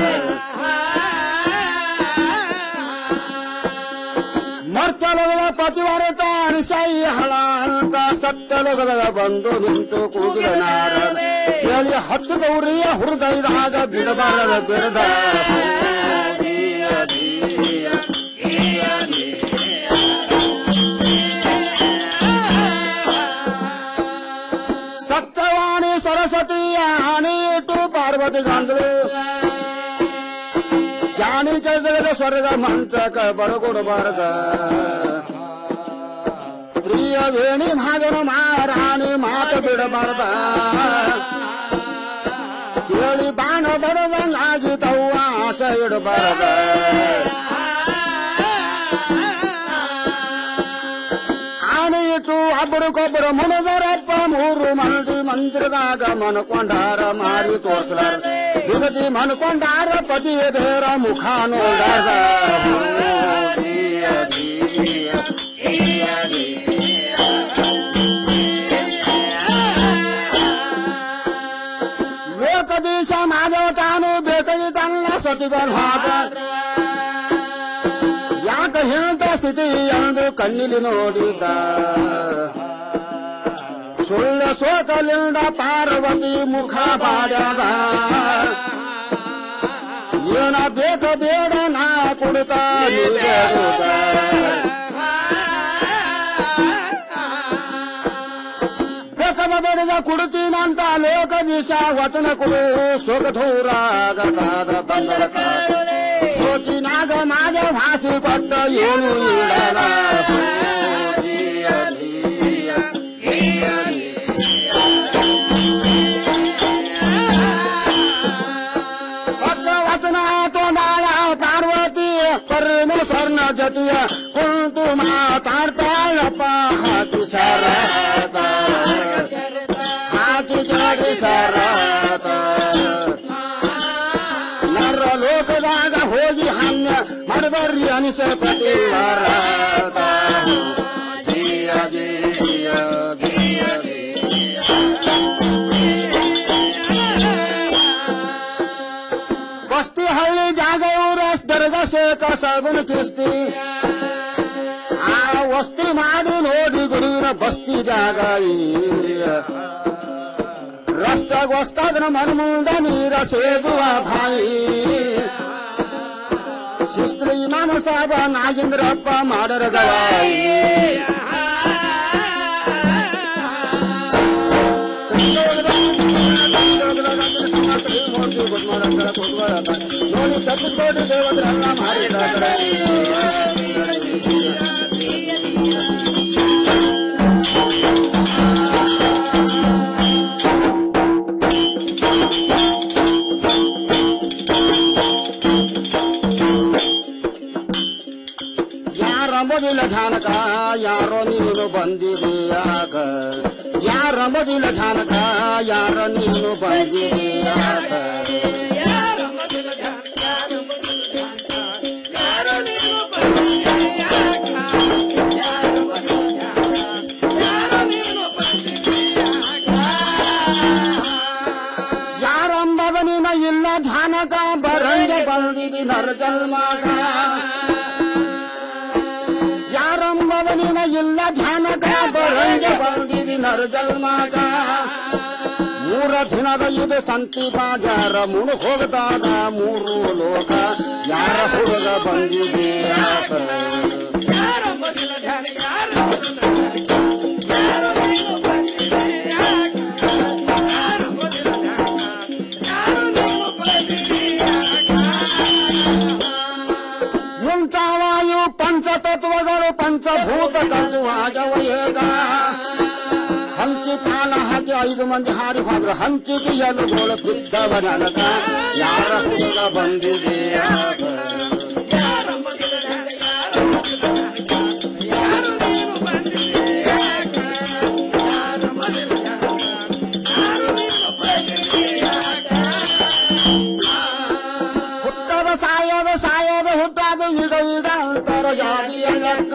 ಮರ್ತಲದ ಪತಿವರತ ಅನಿಸೈ ಹಳ ಅಂತ ಸತ್ತಲಗದ ಬಂದು ನಿಂತು ಕೂಗಿದ ನಾರದ ಕೇಳಿ ಹತ್ತು ಗೌರಿಯ ಹೃದಯದಾಗ ಬಿಡಬಾರದ ಬಿಡದ ಸತ್ಯವಾಣಿ ಸರಸ್ವತಿಯ ಹಣಿಯಿಟ್ಟು ಪಾರ್ವತಿ ಗಂಧಳು ಜಾಣಿ ಕೆಳಗದ ಸ್ವರ್ಗ ಮಂತ್ರಕ ಬರಗೊಡಬಾರದ ಸ್ತ್ರೀಯ ವೇಣಿ ಮಗನ ಮಹಾರಾಣಿ ಮಾತು ಬಿಡಬಾರದ ಕೇಳಿ ಬಾಣ ಬಡದಂಗಾಗಿ ತವ್ವ ಆಸೆ ಇಡಬಾರದ ಆಣೆಯಿಟ್ಟು ಒಬ್ಬರಿಗೊಬ್ಬರು ಮುಣದರಪ್ಪ ಮೂರು ಮಂದಿ ಮಂದಿರದಾಗ ಮನ್ಕೊಂಡಾರ ಮಾರಿ ತೋರ್ಸಲಾರ ಬಿಗದಿ ಮನ್ಕೊಂಡಾರ ಪತಿಯ ದೇರ ಮುಖ ನೋಡಾರ ವೇಕದೀಶ ಮಾಧವ ತಾನು ಬೇಕಾಗಿ ತನ್ನ ಸತಿಬಲ್ ಹಾಕ ಯಾಕ ಹೇಳ್ದ ಸ್ಥಿತಿ ಎಂದು ಕಣ್ಣಿಲಿ ನೋಡಿದ ಸುಳ್ಳ ಸೋತಲಿಂದ ಪಾರ್ವತಿ ಮುಖ ಬಾಡ್ಯದ ಏನ ಬೇಕ ಬೇಡ ನಾ ಕೊಡುತ್ತ ನೀಡುತ್ತ. ಬೇಕದ ಬೇಡದ ಕುಡುತ್ತೀನಂತ ಲೋಕ ದಿಶ ವಚನ ಕೊಡು ಸೊಗ ದೂರಾಗತಾದ ಬಂದರ ಸೋಚಿನಾಗ ಮಾದ ಭಾಷೆ ಕೊಟ್ಟ ಏನು ಇಡಲ ಪಕ್ಕ ವಚನ ತೋಂಡಾಳ ಪಾರ್ವತಿ ಪರಮೇಶ್ವರನ ಜತಿಯ ಕುಂತು ಮಾತಾಡ್ತಾಳಪ್ಪ ಹಾಕಿ ಶರತ ಹಾಕಿ ಜಾಡಿ ಶರತ ನರ ಲೋಕದಾಗ ಹೋಗಿ ಹನ್ಯ ಮಾಡಬರ್ರಿ ಅನಿಸ ಪ್ರತಿವಾರ ಜಿಯ ಜಿಯ ಜಿಯ ಬಸ್ತಿ ಹಳ್ಳಿ ಜಾಗ ರಸ್ ದರ್ಗ ಶೇಖ ಸಾಬನ ಕಿಸ್ತಿ ಆ ವಸ್ತಿ ಮಾಡಿ ನೋಡಿ ಗುರುವಿನ ಬಸ್ತಿ ಜಾಗ ಈ ರಸ್ತಾಗ ವಸ್ತಾಗ ಮನ ಮುಂದ ನೀರ ಸೇದುವ ಭಾಯಿ ಶಿಸ್ತ್ರಿ ಇಮಾಮ ಸಾಬ ನಾಗೇಂದ್ರಪ್ಪ ಮಾಡರ ಗವಾಯಿ ನೋಡಿ ತಪ್ಪಿಸ್ಕೊಂಡು ದೇವದ್ರೆಲ್ಲ ಮಾಡಿದ ಯಾರಂಬುದಿಲ್ಲ ಧ್ಯಾನಕ ಯಾರೋ ನೀನು ಬಂದಿದೆಯಾಗ ಯಾರಂಬುದಿಲ್ಲ ಧ್ಯಾನಕ ಯಾರೋ ನೀನು ಬಂದಿದೆಯಾಗ ಯಾರಂಬದ ನೀನ ಇಲ್ಲ ಧ್ಯಾನಕ ಬರಂಜ ಬಂದಿದಿ ನರ ಜನ್ಮಕ ಯಾರಂಬದ ನೀನ ಇಲ್ಲ ಧ್ಯಾನಕ ಬರಂಜ ಬಂದಿದಿ ನರ ಜನ್ಮಕ ಮೂರ ದಿನದ ಇದು ಸಂತಿ ಬಾಜಾರ ಮುಣು ಹೋಗದಾದ ಮೂರು ಲೋಕ ಯಾರ ಹುಡುಗ ಬಂದಿದೆಯಾಕ ಮುಂಚಾವಾಯು ಪಂಚತತ್ವಗಳು ಪಂಚಭೂತ ಕಂದು ಆಗವ ಏಕ ಹಂಚಿ ಪಾಲ ಹಾಕಿ ಐದು ಮಂದಿ ಹಾರಿ ಹೋದ್ರು ಹಂಚಿಗೆ ಎಲುಗೋಳು ಬಿದ್ದವ ನನಗ ಯಾರ ಹುಡುಗ ಬಂದಿದೆಯಾಗ ಹುಟ್ಟದ ಸಾಯೋದ ಸಾಯೋದ ಹುಟ್ಟಾದ ಈಗ ಈಗ ಅಂತರ ಜಾತಿಯ ಲೆಕ್ಕ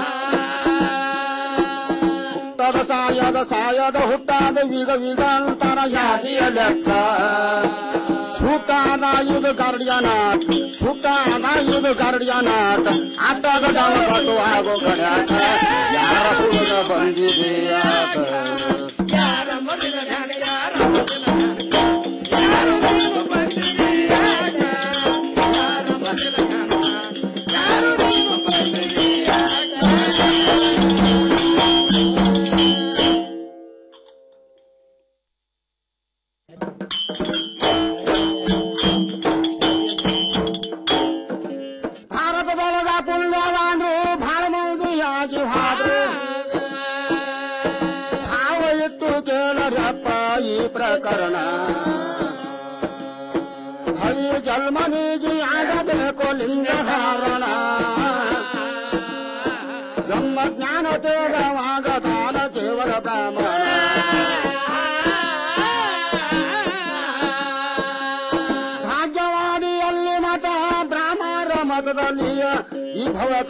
ಹುಟ್ಟದ ಸಾಯದ ಸಾಯದ ಹುಟ್ಟಾದ ಈಗ ಈಗ ಅಂತರ ಜಾತಿಯ ಲೆಕ್ಕ छूटाना युद्ध गार्डियानाट छूटाना युद्ध गार्डियानाट ಆಟದ ಡಾವ ಕಟ್ಟು ಆಗೋ ಕಡ್ಯಾಟ ಯಾರ ಹುಡುಗ ಬಂದಿದೆಯಾಕ ಭಾರತದೊಳಗ ಪುಣ್ಯವಾನ್ರು ಭಾಳ ಮಂದಿಯಾಗಿ ಹಾದ್ರು ಭಾವ ಇಟ್ಟು ಕೇಳರಪ್ಪ ಈ ಪ್ರಕರಣ ಹವಿ ಜನ್ಮನಿಗೆ ಆಗಬೇಕು ಲಿಂಗ ಧಾರಣ ನಮ್ಮ ಜ್ಞಾನ ತಿಳಿದವಾಗ ದಾನ ಕೇವಲ ಬ್ರಾಹ್ಮಣ ಭಾಗ್ಯವಾಡಿಯಲ್ಲಿ ಮತ ಬ್ರಾಹ್ಮಣ ಮತದಲ್ಲಿ ಈ ಭವ